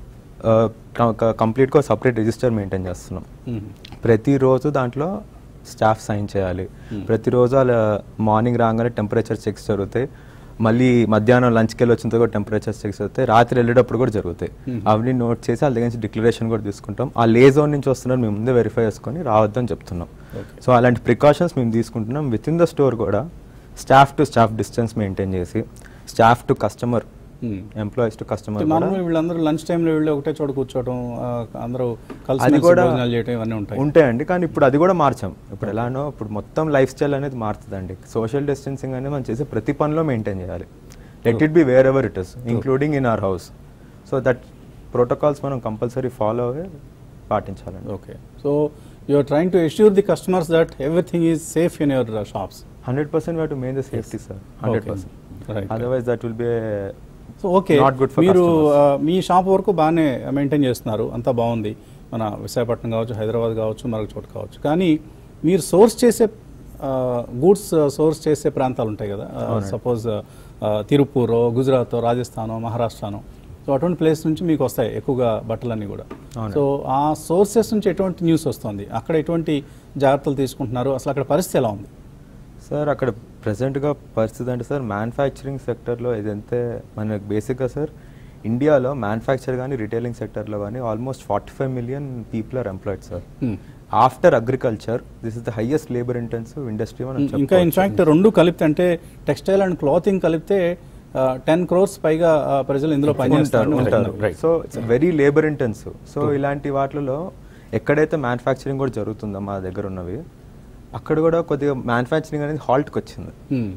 [SPEAKER 5] కంప్లీట్గా సపరేట్ రిజిస్టర్ మెయింటైన్ చేస్తున్నాం
[SPEAKER 1] మ్మ్.
[SPEAKER 5] ప్రతిరోజు దాంట్లో స్టాఫ్ సైన్ చేయాలి ప్రతిరోజు వాళ్ళ మార్నింగ్ రాగానే టెంపరేచర్ చెక్స్ జరుగుతాయి మళ్ళీ మధ్యాహ్నం లంచ్కి వెళ్ళి వచ్చిన తర్వాత టెంపరేచర్ చెక్స్ అవుతాయి రాత్రి వెళ్ళేటప్పుడు కూడా జరుగుతాయి అవన్నీ నోట్ చేసి వాళ్ళ దగ్గర నుంచి డిక్లరేషన్ కూడా తీసుకుంటాం ఆ లే జోన్ నుంచి వస్తున్నారు మేము ముందే వెరిఫై చేసుకొని రావద్దని చెప్తున్నాం సో అలాంటి ప్రికాషన్స్ మేము తీసుకుంటున్నాం విత్ ఇన్ ద స్టోర్ కూడా staff to staff distance maintain చేసి staff to customer
[SPEAKER 1] hmm.
[SPEAKER 5] Employees to customer
[SPEAKER 1] normal వీళ్ళందరూ లంచ్ టైంలో వెళ్ళి ఒకటే చోట కూర్చోవడం ఆ, అందరూ కలిసి
[SPEAKER 5] అది
[SPEAKER 1] మెలిసి
[SPEAKER 5] కూడా
[SPEAKER 1] భోజనాలు చేయడం ఇవన్నీ ఉంటాయి
[SPEAKER 5] ఉంటాయండి కానీ ఇప్పుడు అది కూడా మార్చాం ఇప్పుడు ఎలానో ఇప్పుడు మొత్తం లైఫ్ స్టైల్ అనేది మారుతుందండి సోషల్ డిస్టెన్సింగ్ అనేది మనం చేసే ప్రతి పనిలో మెయింటైన్ చేయాలి let it be wherever it is including in our house so that protocols మనం కంపల్సరీ ఫాలో అయ్యి పాటించాలండి
[SPEAKER 1] okay so you are trying to assure the customers that everything is safe in your shops
[SPEAKER 5] hundred percent why to main the safety sir hundred
[SPEAKER 1] Right,
[SPEAKER 5] percent
[SPEAKER 1] right.
[SPEAKER 5] Otherwise that will be
[SPEAKER 1] so okay
[SPEAKER 5] Not good for
[SPEAKER 1] మీరు
[SPEAKER 5] customers.
[SPEAKER 1] ఆ, మీ shop వరకు బాగానే maintain చేస్తున్నారు అంతా బాగుంది మన విశాఖపట్నం కావచ్చు హైదరాబాద్ కావచ్చు మరొక చోట కావచ్చు కానీ మీరు సోర్స్ చేసే గూడ్స్ సోర్స్ చేసే ప్రాంతాలు ఉంటాయి కదా సపోజ్ తిరుపూరో గుజరాత్ రాజస్థానో మహారాష్ట్రనో సో అటువంటి ప్లేస్ నుంచి మీకు వస్తాయి ఎక్కువగా బట్టలన్నీ కూడా
[SPEAKER 5] అవునండి.
[SPEAKER 1] సో ఆ సోర్సెస్ నుంచి ఎటువంటి న్యూస్ వస్తుంది అక్కడ ఎటువంటి జాగ్రత్తలు తీసుకుంటున్నారు అసలు అక్కడ పరిస్థితి ఎలా ఉంది
[SPEAKER 5] సార్ అక్కడ ప్రజెంట్గా పరిస్థితి అంటే సార్ మ్యానుఫ్యాక్చరింగ్ సెక్టర్లో ఇదంతే మనకి బేసిక్గా సార్ ఇండియాలో మ్యానుఫ్యాక్చర్ కానీ రిటైలింగ్ సెక్టర్లో కానీ almost forty five million people are employed sir
[SPEAKER 1] Hmm.
[SPEAKER 5] After agriculture this is the highest labour intensive industry మనం
[SPEAKER 1] ఇంకా
[SPEAKER 5] చెప్పుకోవచ్చు.
[SPEAKER 1] ఇన్ఫాక్ట్ రెండు కలిపితే అంటే టెక్స్టైల్ అండ్ క్లాతింగ్ కలిపితే టెన్ క్రోర్స్ పైగా ఆ, ప్రజలు ఇందులో
[SPEAKER 5] ఉంటారు
[SPEAKER 1] పనిచేస్తారు
[SPEAKER 5] ఉంటారు
[SPEAKER 4] Right.
[SPEAKER 5] So it's very labour intensive so ఇలాంటి వాటిలో ఎక్కడైతే మ్యానుఫ్యాక్చరింగ్ కూడా జరుగుతుందో మా దగ్గర ఉన్నవి అక్కడ కూడా కొద్దిగా మ్యానుఫ్యాక్చరింగ్ అనేది హాల్ట్కి వచ్చింది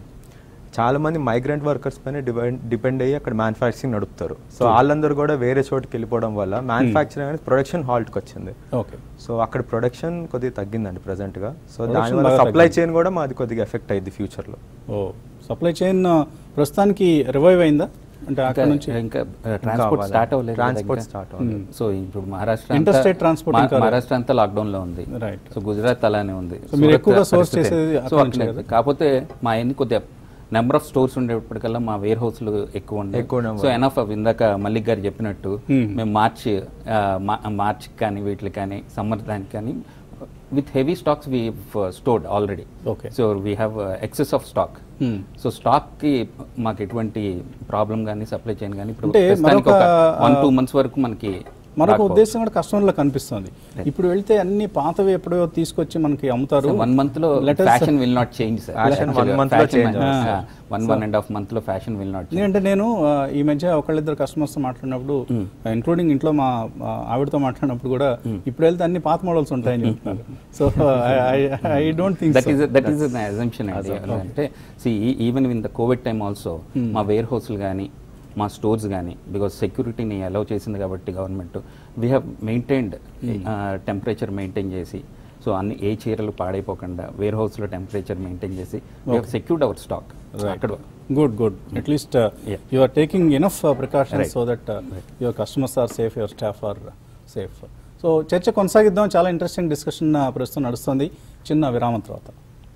[SPEAKER 5] చాలా మంది మైగ్రెంట్ వర్కర్స్ పైన డిపెండ్ డిపెండ్ అయ్యి అక్కడ మ్యానుఫ్యాక్చరింగ్ నడుపుతారు సో వాళ్ళందరూ కూడా వేరే చోటుకి వెళ్ళిపోవడం వల్ల మ్యానుఫ్యాక్చరింగ్ అనేది ప్రొడక్షన్ హాల్ట్కి వచ్చింది
[SPEAKER 1] ఓకే
[SPEAKER 5] సో అక్కడ ప్రొడక్షన్ కొద్దిగా తగ్గిందండి present గా సో
[SPEAKER 1] Production
[SPEAKER 5] దానివల్ల
[SPEAKER 1] బాగా
[SPEAKER 5] సప్లై
[SPEAKER 1] తగ్గింది.
[SPEAKER 5] చైన్ కూడా మాది కొద్దిగా ఎఫెక్ట్ అయ్యింది ఫ్యూచర్లో
[SPEAKER 1] ఓ సప్లై చైన్ ప్రస్తుతానికి రివైవ్ అయిందా అంటే అక్కడ నుంచి
[SPEAKER 4] ఇంకా ట్రాన్స్పోర్ట్
[SPEAKER 5] అవ్వాలి.
[SPEAKER 4] స్టార్ట్ అవ్వలేదు కదా
[SPEAKER 5] Transport
[SPEAKER 4] ఇంకా.
[SPEAKER 5] start అవ్వలేదు.
[SPEAKER 4] సో ఇప్పుడు మహారాష్ట్ర అంతా-
[SPEAKER 1] Interstate transport
[SPEAKER 4] మా-
[SPEAKER 1] ఇంకా
[SPEAKER 4] మహారాష్ట్ర అంతా లాక్డౌన్ లో ఉంది
[SPEAKER 1] Right.
[SPEAKER 4] సో గుజరాత్ అలానే ఉంది
[SPEAKER 1] So మీరు
[SPEAKER 4] సూరత్
[SPEAKER 1] ఎక్కువగా source
[SPEAKER 4] పరిస్థితి-
[SPEAKER 1] చేసేది
[SPEAKER 4] సో
[SPEAKER 1] అక్కడ నుంచే
[SPEAKER 4] అట్లే.
[SPEAKER 1] కదా?
[SPEAKER 4] కాకపోతే మా ఎన్ని కొద్దిగా నెంబర్ ఆఫ్ స్టోర్స్ ఉండేప్పటికల్లా మా వేర్ హౌస్లు ఎక్కువ ఉండే
[SPEAKER 5] ఎక్కువ number.
[SPEAKER 4] సో ఎనఫ్ ఆఫ్ ఇందాక మల్లిక్ గారు చెప్పినట్టు మేము మార్చ్ మార్చ్ కానీ వీటికి కానీ సమ్మర్ దానికి కానీ with heavy stocks we stored already
[SPEAKER 1] Okay.
[SPEAKER 4] So we have excess of stock
[SPEAKER 1] Hmm.
[SPEAKER 4] So stock కి మాకు ఎటువంటి ప్రాబ్లం కానీ సప్లై చేయను కానీ ఇప్పుడు
[SPEAKER 1] అంటే
[SPEAKER 4] ప్రస్తుతానికి ఒక
[SPEAKER 1] మరొక,
[SPEAKER 4] వన్ టూ
[SPEAKER 1] ఆ,
[SPEAKER 4] మంత్స్ వరకు మనకి
[SPEAKER 1] మరొక
[SPEAKER 4] రాకపోవచ్చు.
[SPEAKER 1] ఉద్దేశం కూడా కస్టమర్లో కనిపిస్తుంది ఇప్పుడు వెళ్తే అన్ని పాతవి ఎప్పుడో తీసుకొచ్చి మనకి అమ్ముతారు
[SPEAKER 4] వన్ మంత్ లో
[SPEAKER 1] Let us-
[SPEAKER 4] fashion will not change
[SPEAKER 5] Fashion one month లో change
[SPEAKER 1] అవుతుంది.
[SPEAKER 4] One one and half month లో ఫ్యాషన్ విల్ నాట్
[SPEAKER 1] ఎందుకంటే నేను ఆ, ఈ మధ్య ఒకళ్ళిద్దరు కస్టమర్స్ మాట్లాడినప్పుడు ఇంక్లూడింగ్ ఇంట్లో మా మా ఆవిడతో మాట్లాడినప్పుడు కూడా ఇప్పుడు వెళ్తే అన్ని పాత మోడల్స్ ఉంటాయని చెప్తున్నారు so I don't think
[SPEAKER 4] that is that is assumption అండి అంటే see even in the covid time also మా వేర్ హౌస్లు కానీ మా స్టోర్స్ కానీ బికాస్ సెక్యూరిటీని అలౌ చేసింది కాబట్టి government we have maintained temperature maintain చేసి సో అన్ని ఏ చీరలు పాడైపోకుండా వేర్ హౌస్లో టెంపరేచర్ మెయింటైన్ చేసి సెక్యూర్డ్ అవర్ స్టాక్ అక్కడ
[SPEAKER 1] good good at least
[SPEAKER 4] Yeah.
[SPEAKER 1] You are taking enough precautions
[SPEAKER 4] Right.
[SPEAKER 1] So that your customers are safe your staff are safe so చర్చ కొనసాగిద్దాం చాలా ఇంట్రెస్టింగ్ డిస్కషన్ ప్రస్తుతం నడుస్తుంది చిన్న విరామం తర్వాత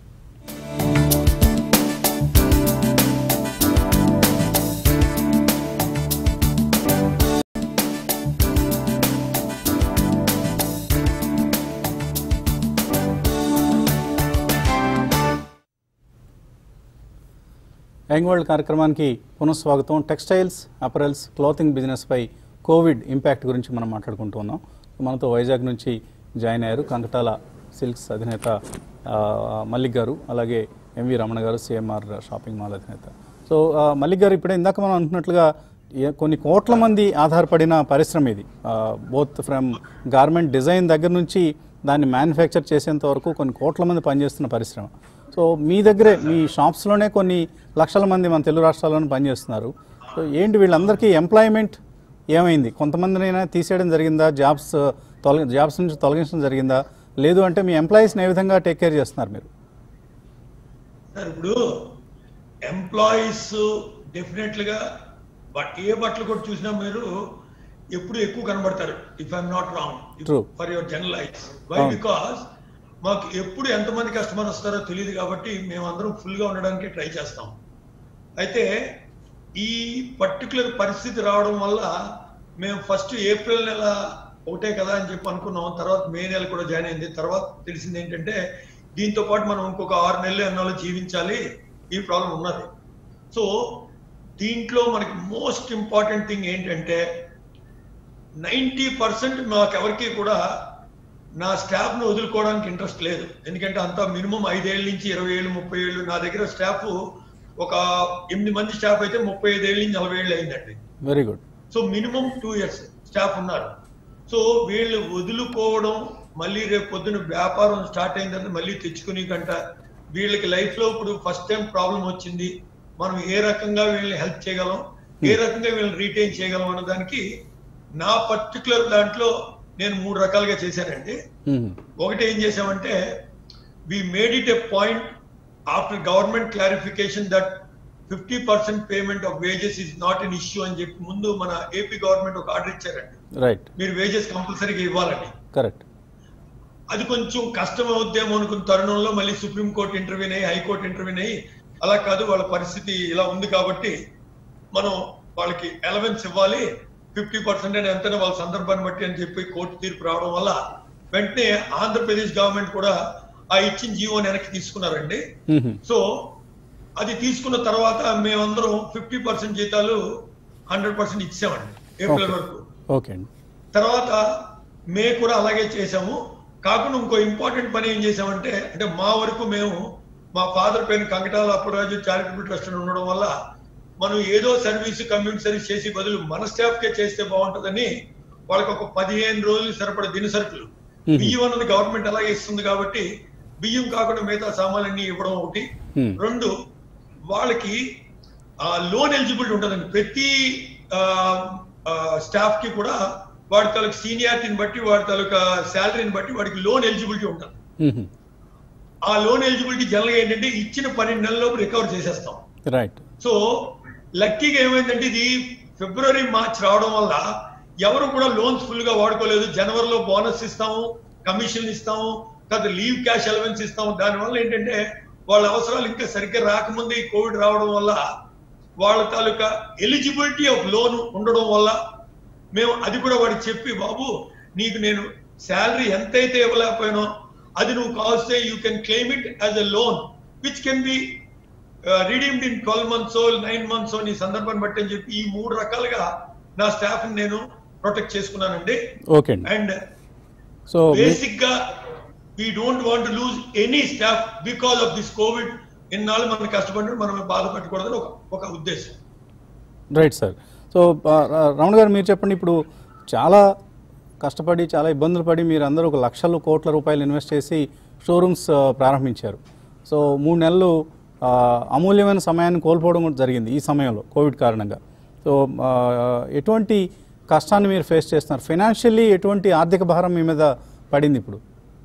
[SPEAKER 1] యంగ్ వరల్డ్ కార్యక్రమానికి పునఃస్వాగతం టెక్స్టైల్స్ అపరల్స్ క్లాతింగ్ బిజినెస్పై కోవిడ్ ఇంపాక్ట్ గురించి మనం మాట్లాడుకుంటూ ఉన్నాం మనతో వైజాగ్ నుంచి జాయిన్ అయ్యారు కంకటాల సిల్క్స్ అధినేత ఆ, మల్లిక్ గారు అలాగే ఎంవి రమణ గారు సిఎంఆర్ షాపింగ్ మాల్ అధినేత సో ఆ, మల్లిక్ గారు ఇప్పుడే ఇందాక మనం అంటున్నట్లుగా ఏ- కొన్ని కోట్ల మంది ఆధారపడిన పరిశ్రమ ఇది బోత్ ఫ్రమ్ గార్మెంట్ డిజైన్ దగ్గర నుంచి దాన్ని మ్యానుఫ్యాక్చర్ చేసేంత వరకు కొన్ని కోట్ల మంది పనిచేస్తున్న పరిశ్రమ సో మీ దగ్గరే మీ షాప్స్లోనే కొన్ని లక్షల మంది మన తెలుగు రాష్ట్రాల్లోనే పనిచేస్తున్నారు సో ఏంటి వీళ్ళందరికీ ఎంప్లాయ్మెంట్ ఏమైంది కొంతమందినైనా తీసేయడం జరిగిందా జాబ్స్ తొలగి జాబ్స్ నుంచి తొలగించడం జరిగిందా లేదు అంటే మీ ఎంప్లాయీస్ని ఏ విధంగా టేక్ కేర్ చేస్తున్నారు మీరు
[SPEAKER 3] సార్ ఇప్పుడు ఎంప్లాయీస్ డెఫినెట్ గా బట్ ఏ బట్టలు కూడా చూసినా మీరు ఎప్పుడు ఎక్కువ కనబడతారు if I'm not wrong
[SPEAKER 1] True.
[SPEAKER 3] For your general eyes why
[SPEAKER 1] అవును.
[SPEAKER 3] బికాస్ మాకు ఎప్పుడు ఎంతమంది కస్టమర్ వస్తారో తెలియదు కాబట్టి మేమందరం ఫుల్ గా ఉండడానికి ట్రై చేస్తాం అయితే ఈ పర్టికులర్ పరిస్థితి రావడం వల్ల మేము ఫస్ట్ ఏప్రిల్ నెల ఒకటే కదా అని చెప్పి అనుకున్నాం తర్వాత మే నెల కూడా జాయిన్ అయింది తర్వాత తెలిసింది ఏంటంటే దీంతో పాటు మనం ఇంకొక ఆరు నెలలు ఎన్నాళ్ళు జీవించాలి ఈ ప్రాబ్లం ఉన్నది సో దీంట్లో మనకి మోస్ట్ ఇంపార్టెంట్ థింగ్ ఏంటంటే నైంటీ పర్సెంట్ మాకెవరికి కూడా నా స్టాఫ్ ను వదులుకోవడానికి ఇంట్రెస్ట్ లేదు ఎందుకంటే అంతా మినిమం ఐదేళ్ళ నుంచి ఇరవై ఏళ్ళు ముప్పై ఏళ్ళు నా దగ్గర స్టాఫ్ ఒక ఎనిమిది మంది స్టాఫ్ అయితే ముప్పై ఐదేళ్ళ నుంచి నలభై ఏళ్ళు అయిందండి
[SPEAKER 1] very good
[SPEAKER 3] so minimum two years staff ఉన్నారు సో వీళ్ళు వదులుకోవడం మళ్ళీ రేపు పొద్దున వ్యాపారం స్టార్ట్ అయిన తర్వాత మళ్ళీ తెచ్చుకుని కంట వీళ్ళకి లైఫ్ లో ఇప్పుడు ఫస్ట్ టైం ప్రాబ్లం వచ్చింది మనం ఏ రకంగా వీళ్ళని హెల్ప్ చేయగలం ఏ రకంగా వీళ్ళని రీటైన్ చేయగలం అన్న దానికి నా పర్టికులర్ దాంట్లో నేను మూడు రకాలుగా చేశానండి ఒకటి ఏం చేసామంటే we made it a point after government clarification that fifty percent payment of wages is not an issue అని చెప్పి ముందు మన ఏపీ గవర్నమెంట్ ఒక ఆర్డర్ ఇచ్చారండి
[SPEAKER 1] రైట్
[SPEAKER 3] మీరు వేజెస్ కంపల్సరీగా ఇవ్వాలని
[SPEAKER 1] కరెక్ట్
[SPEAKER 3] అది కొంచెం కష్టం అవుద్దేమో అనుకున్న తరుణంలో మళ్ళీ సుప్రీంకోర్టు ఇంటర్వ్యూన్ అయ్యి హైకోర్టు ఇంటర్వ్యూన్ అయ్యి అలా కాదు వాళ్ళ పరిస్థితి ఇలా ఉంది కాబట్టి మనం వాళ్ళకి ఎలవెన్స్ ఇవ్వాలి ఫిఫ్టీ పర్సెంట్ అని ఎంతైనా వాళ్ళ సందర్భాన్ని బట్టి అని చెప్పి కోర్టు తీర్పు రావడం వల్ల వెంటనే ఆంధ్రప్రదేశ్ గవర్నమెంట్ కూడా ఆ ఇచ్చిన జీవోని వెనక్కి తీసుకున్నారండి సో అది తీసుకున్న తర్వాత మేమందరం ఫిఫ్టీ పర్సెంట్ జీతాలు హండ్రెడ్ పర్సెంట్ ఇచ్చామండి ఏప్రిల్
[SPEAKER 1] Okay.
[SPEAKER 3] వరకు
[SPEAKER 1] ఓకే అండి
[SPEAKER 3] తర్వాత మే కూడా అలాగే చేసాము కాకుండా ఇంకో ఇంపార్టెంట్ పని ఏం చేసామంటే అంటే మా వరకు మేము మా ఫాదర్ పేరు కంకటాల అప్పరాజు చారిటబుల్ ట్రస్ట్ అని ఉండడం వల్ల మనం ఏదో సర్వీస్ కమ్యూనిటీ సర్వీస్ చేసి బదులు మన స్టాఫ్ కే చేస్తే బాగుంటుందని వాళ్ళకి ఒక పదిహేను రోజులు సరిపడ దినసరుకులు
[SPEAKER 1] Mhm.
[SPEAKER 3] బియ్యం అన్నది గవర్నమెంట్ అలాగే ఇస్తుంది కాబట్టి బియ్యం కాకుండా మిగతా సామాన్లన్నీ ఇవ్వడం ఒకటి
[SPEAKER 1] Hmm.
[SPEAKER 3] రెండు వాళ్ళకి లోన్ ఎలిజిబిలిటీ ఉంటుందండి ప్రతి స్టాఫ్ కి కూడా వాడి తాలూకు సీనియారిటీని బట్టి వాడి తాలూకా శాలరీని బట్టి వాడికి లోన్ ఎలిజిబిలిటీ ఉంటుంది ఆ లోన్ ఎలిజిబిలిటీ జనరల్ ఏంటంటే ఇచ్చిన పన్నెండు నెలల్లోపు రికవర్ చేసేస్తాం
[SPEAKER 1] రైట్
[SPEAKER 3] సో లక్కీగా ఏమైందంటే ఇది ఫిబ్రవరి మార్చ్ రావడం వల్ల ఎవరు కూడా లోన్స్ ఫుల్ గా వాడుకోలేదు జనవరిలో బోనస్ ఇస్తాము కమిషన్ ఇస్తాము తర్వాత లీవ్ క్యాష్ అలవెన్స్ ఇస్తాము దానివల్ల ఏంటంటే వాళ్ళ అవసరాలు ఇంకా సరిగ్గా రాకముందే ఈ కోవిడ్ రావడం వల్ల వాళ్ళ తాలూకా ఎలిజిబిలిటీ ఆఫ్ లోన్ ఉండడం వల్ల మేము అది కూడా వాడికి చెప్పి బాబు నీకు నేను శాలరీ ఎంతైతే ఇవ్వలేకపోయినో అది నువ్వు కావస్తే you can claim it as a loan which can be redeemed in twelve months nine months నీ సందర్భాన్ని బట్టి అని చెప్పి ఈ మూడు రకాలుగా నా స్టాఫ్ నేను ప్రొటెక్ట్ చేసుకున్నానండి
[SPEAKER 1] ఓకే అండి
[SPEAKER 3] అండ్
[SPEAKER 1] సో మీ-
[SPEAKER 3] బేసిక్ గా we don't want lose any staff because of this covid ఇన్నాళ్ళు మనం కష్టపడి మనం బాధపెట్టకూడదని ఒక ఒక ఉద్దేశం
[SPEAKER 1] రైట్ సార్ సో ఆ, రా- రమణ గారు మీరు చెప్పండి ఇప్పుడు చాలా కష్టపడి చాలా ఇబ్బందులు పడి మీరు అందరూ ఒక లక్షలు కోట్ల రూపాయలు ఇన్వెస్ట్ చేసి షోరూమ్స్ ఆ, ప్రారంభించారు సో మూడు నెలలు ఆ, అమూల్యమైన సమయాన్ని కోల్పోవడం కూడా జరిగింది ఈ సమయంలో కోవిడ్ కారణంగా సో ఆ, ఎటువంటి కష్టాన్ని మీరు ఫేస్ చేస్తున్నారు ఫైనాన్షియల్లీ ఎటువంటి ఆర్థిక భారం మీ మీద పడింది ఇప్పుడు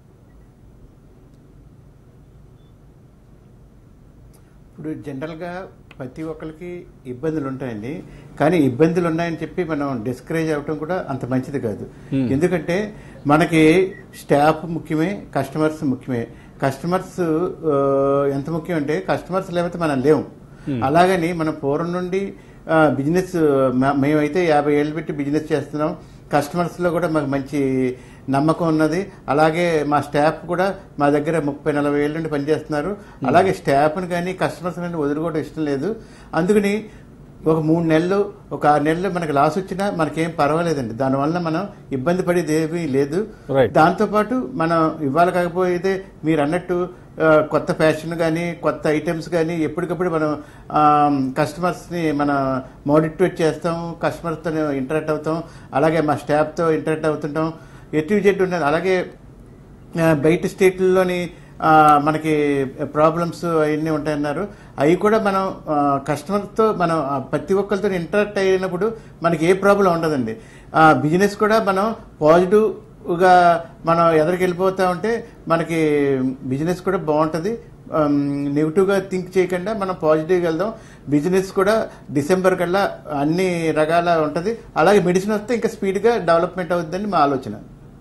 [SPEAKER 2] ఇప్పుడు జనరల్గా ప్రతి ఒక్కరికి ఇబ్బందులు ఉంటాయండి కానీ ఇబ్బందులు ఉన్నాయని చెప్పి మనం డిస్కరేజ్ అవ్వటం కూడా అంత మంచిది కాదు ఎందుకంటే మనకి స్టాఫ్ ముఖ్యమే కస్టమర్స్ ముఖ్యమే కస్టమర్స్ ఆ, ఎంత ముఖ్యం అంటే కస్టమర్స్ లేకపోతే మనం లేవు అలాగని మనం పూర్వం నుండి ఆ, బిజినెస్ మ- మేమైతే యాభై ఏళ్ళు పెట్టి బిజినెస్ చేస్తున్నాం కస్టమర్స్లో కూడా మాకు మంచి నమ్మకం ఉన్నది అలాగే మా స్టాఫ్ కూడా మా దగ్గర ముప్పై నలభై ఏళ్ళ నుండి పనిచేస్తున్నారు అలాగే స్టాఫ్ని కానీ కస్టమర్స్ కానీ వదులుకోవడం ఇష్టం లేదు అందుకని ఒక మూడు నెలలు ఒక ఆరు నెలలు మనకి లాస్ వచ్చినా మనకేం పర్వాలేదండి దానివల్ల మనం ఇబ్బంది పడేది ఏమీ లేదు
[SPEAKER 1] Right.
[SPEAKER 2] దాంతోపాటు మనం ఇవ్వాలి కాకపోతే మీరు అన్నట్టు ఆ, కొత్త ఫ్యాషన్ కానీ కొత్త ఐటమ్స్ కానీ ఎప్పటికప్పుడు మనం కస్టమర్స్ని మనం మోడిటేట్ చేస్తాం కస్టమర్స్తో ఇంటరాక్ట్ అవుతాం అలాగే మా స్టాఫ్తో ఇంటరాక్ట్ అవుతుంటాం ఎటు జెడ్ ఉన్నది అలాగే ఆ, బయట స్టేట్లలోని ఆ, మనకి ప్రాబ్లమ్స్ అవన్నీ ఉంటాయన్నారు అవి కూడా మనం కస్టమర్తో మనం ఆ, ప్రతి ఒక్కరితో ఇంటరాక్ట్ అయినప్పుడు మనకి ఏ ప్రాబ్లం ఉండదండి బిజినెస్ కూడా మనం పాజిటివ్గా మనం ఎదరికి వెళ్ళిపోతా ఉంటే మనకి బిజినెస్ కూడా బాగుంటుంది నెగిటివ్గా థింక్ చేయకుండా మనం పాజిటివ్గా వెళ్దాం బిజినెస్ కూడా డిసెంబర్ కల్లా అన్ని రకాల ఉంటుంది అలాగే మెడిసిన్ వస్తే ఇంకా స్పీడ్గా డెవలప్మెంట్ అవుతుందని మా ఆలోచన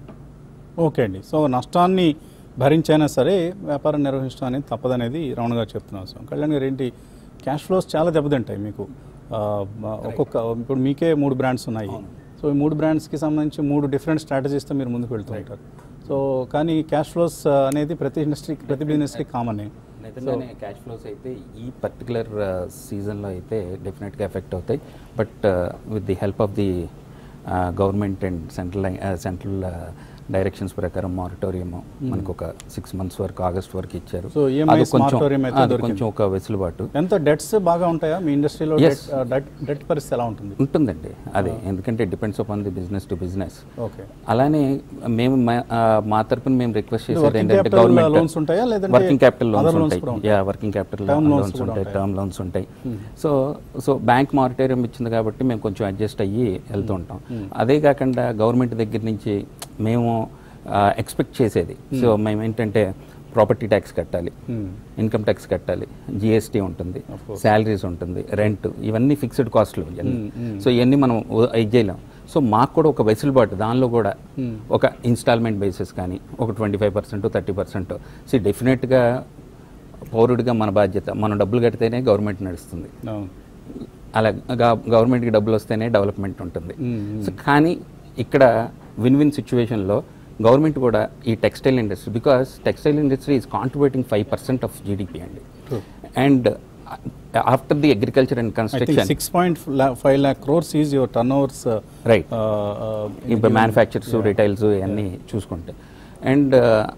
[SPEAKER 1] ఓకే అండి సో నష్టాన్ని భరించైనా సరే వ్యాపారం నిర్వహించడం అనేది తప్పదనేది రమణ గారు చెప్తున్నారు సో కళ్యాణ్ గారు ఏంటి క్యాష్ ఫ్లోస్ చాలా దెబ్బతింటాయి మీకు ఆ, మ- ఒక్కొక్క ఇప్పుడు మీకే మూడు బ్రాండ్స్ ఉన్నాయి సో ఈ మూడు బ్రాండ్స్కి సంబంధించి మూడు డిఫరెంట్ స్ట్రాటజీస్తో మీరు ముందుకు వెళ్తూ ఉంటారు సో కానీ క్యాష్ ఫ్లోస్ అనేది ప్రతి ఇండస్ట్రీ ప్రతి బిజినెస్కి కామనే
[SPEAKER 4] నిజంగానే క్యాష్ ఫ్లోస్ అయితే ఈ పర్టికులర్ సీజన్లో అయితే డెఫినెట్గా ఎఫెక్ట్ అవుతాయి but with the help of the government and central central directions ప్రకారం మారిటోరియం మనకు ఒక సిక్స్ మంత్స్ వరకు ఆగస్ట్ వరకు ఇచ్చారు
[SPEAKER 1] So, EMIs
[SPEAKER 4] అది కొంచెం
[SPEAKER 1] moratorium అయితే
[SPEAKER 4] అది
[SPEAKER 1] దొరికింది.
[SPEAKER 4] కొంచెం ఒక వెసులుబాటు
[SPEAKER 1] ఎంత డెట్స్ బాగా ఉంటాయా మీ ఇండస్ట్రీలో
[SPEAKER 4] Yes.
[SPEAKER 1] డెట్ డెట్ పరిస్థితి ఎలా ఉంటుంది
[SPEAKER 4] ఉంటుందండి అదే ఎందుకంటే depends upon the business to business
[SPEAKER 1] okay
[SPEAKER 4] అలానే మేము మా- ఆ, మా తరపున మేము రిక్వెస్ట్
[SPEAKER 1] ఇది
[SPEAKER 4] చేసేది
[SPEAKER 1] working
[SPEAKER 4] ఏంటంటే
[SPEAKER 1] capital
[SPEAKER 4] గవర్నమెంట్
[SPEAKER 1] loans ఉంటాయా? లేదంటే
[SPEAKER 4] working capital
[SPEAKER 1] other
[SPEAKER 4] loans
[SPEAKER 1] loans
[SPEAKER 4] ఉంటాయి
[SPEAKER 1] కూడా ఉంటాయా?
[SPEAKER 4] Yeah working capital
[SPEAKER 1] Term loans
[SPEAKER 4] loans
[SPEAKER 1] కూడా
[SPEAKER 4] ఉంటాయి
[SPEAKER 1] ఉంటాయా?
[SPEAKER 4] టర్మ్ లోన్స్ ఉంటాయి సో సో బ్యాంక్ మారిటేరియం ఇచ్చింది కాబట్టి మేము కొంచెం అడ్జస్ట్ అయ్యి వెళ్తూ ఉంటాం అదే కాకుండా గవర్నమెంట్ దగ్గర నుంచి మేము ఎక్స్పెక్ట్ చేసేది సో మేము ఏంటంటే ప్రాపర్టీ ట్యాక్స్ కట్టాలి ఇన్కమ్ ట్యాక్స్ కట్టాలి జిఎస్టీ ఉంటుంది శాలరీస్ ఉంటుంది రెంట్ ఇవన్నీ ఫిక్స్డ్ కాస్ట్లు ఇవన్నీ సో ఇవన్నీ మనం ఉ- ఇది చేయలేం సో మాకు కూడా ఒక వెసులుబాటు దానిలో కూడా ఒక ఇన్స్టాల్మెంట్ బేసిస్ కానీ ఒక twenty five percent thirty percent so డెఫినెట్గా పౌరుడిగా మన బాధ్యత మనం డబ్బులు కడితేనే గవర్నమెంట్ నడుస్తుంది
[SPEAKER 1] అవును
[SPEAKER 4] అలా గ- గవర్నమెంట్కి డబ్బులు వస్తేనే డెవలప్మెంట్ ఉంటుంది సో కానీ ఇక్కడ విన్ విన్ సిచ్యువేషన్లో గవర్నమెంట్ కూడా ఈ textile industry because textile industry is contributing five percent of GDP అండి and after the agriculture and
[SPEAKER 1] I think
[SPEAKER 4] construction
[SPEAKER 1] six point five lakh crores is your turnovers. Uh,
[SPEAKER 4] Right.
[SPEAKER 1] Uh, uh,
[SPEAKER 4] ఇప్పుడు manufactures retails ఇవన్నీ చూసుకుంటే and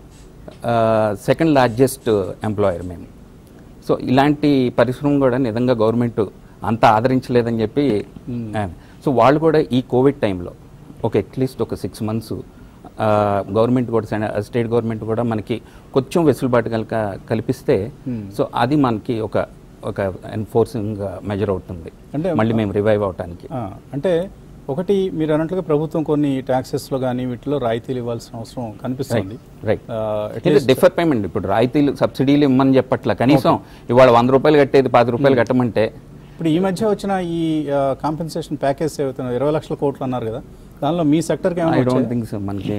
[SPEAKER 4] second largest employer మేము so ఇలాంటి పరిశ్రమ కూడా నిజంగా government అంత ఆదరించలేదని చెప్పి సో వాళ్ళు కూడా ఈ కోవిడ్ టైంలో ఒక అట్లీస్ట్ ఒక సిక్స్ మంత్స్ గవర్నమెంట్ కూడా స్టేట్ గవర్నమెంట్ కూడా మనకి కొంచెం వెసులుబాటు కనుక కల్పిస్తే సో అది మనకి ఒక ఒక ఎన్ఫోర్సింగ్ మెజర్ అవుతుంది
[SPEAKER 1] అంటే
[SPEAKER 4] మళ్ళీ మేము రివైవ్ అవటానికి
[SPEAKER 1] ఆ, అంటే ఒకటి మీరు అన్నట్లుగా ప్రభుత్వం కొన్ని ట్యాక్సెస్లో కానీ వీటిలో రాయితీలు ఇవ్వాల్సిన అవసరం కనిపిస్తుంది
[SPEAKER 4] right
[SPEAKER 1] Uh, at least-
[SPEAKER 4] defer payment ఇప్పుడు రాయితీలు సబ్సిడీలు ఇమ్మని చెప్పట్ల కనీసం ఇవాళ వంద రూపాయలు కట్టేది పది రూపాయలు కట్టమంటే
[SPEAKER 1] ఇప్పుడు ఈ మధ్య వచ్చిన ఈ కాంపెన్సేషన్ ప్యాకేజ్ ఏవైతే ఇరవై లక్షల కోట్లు అన్నారు కదా దానిలో మీ సెక్టర్కి
[SPEAKER 4] ఐ
[SPEAKER 1] ఏమైనా
[SPEAKER 4] డోంట్
[SPEAKER 1] వచ్చాయా?
[SPEAKER 4] థింక్ సో మనకి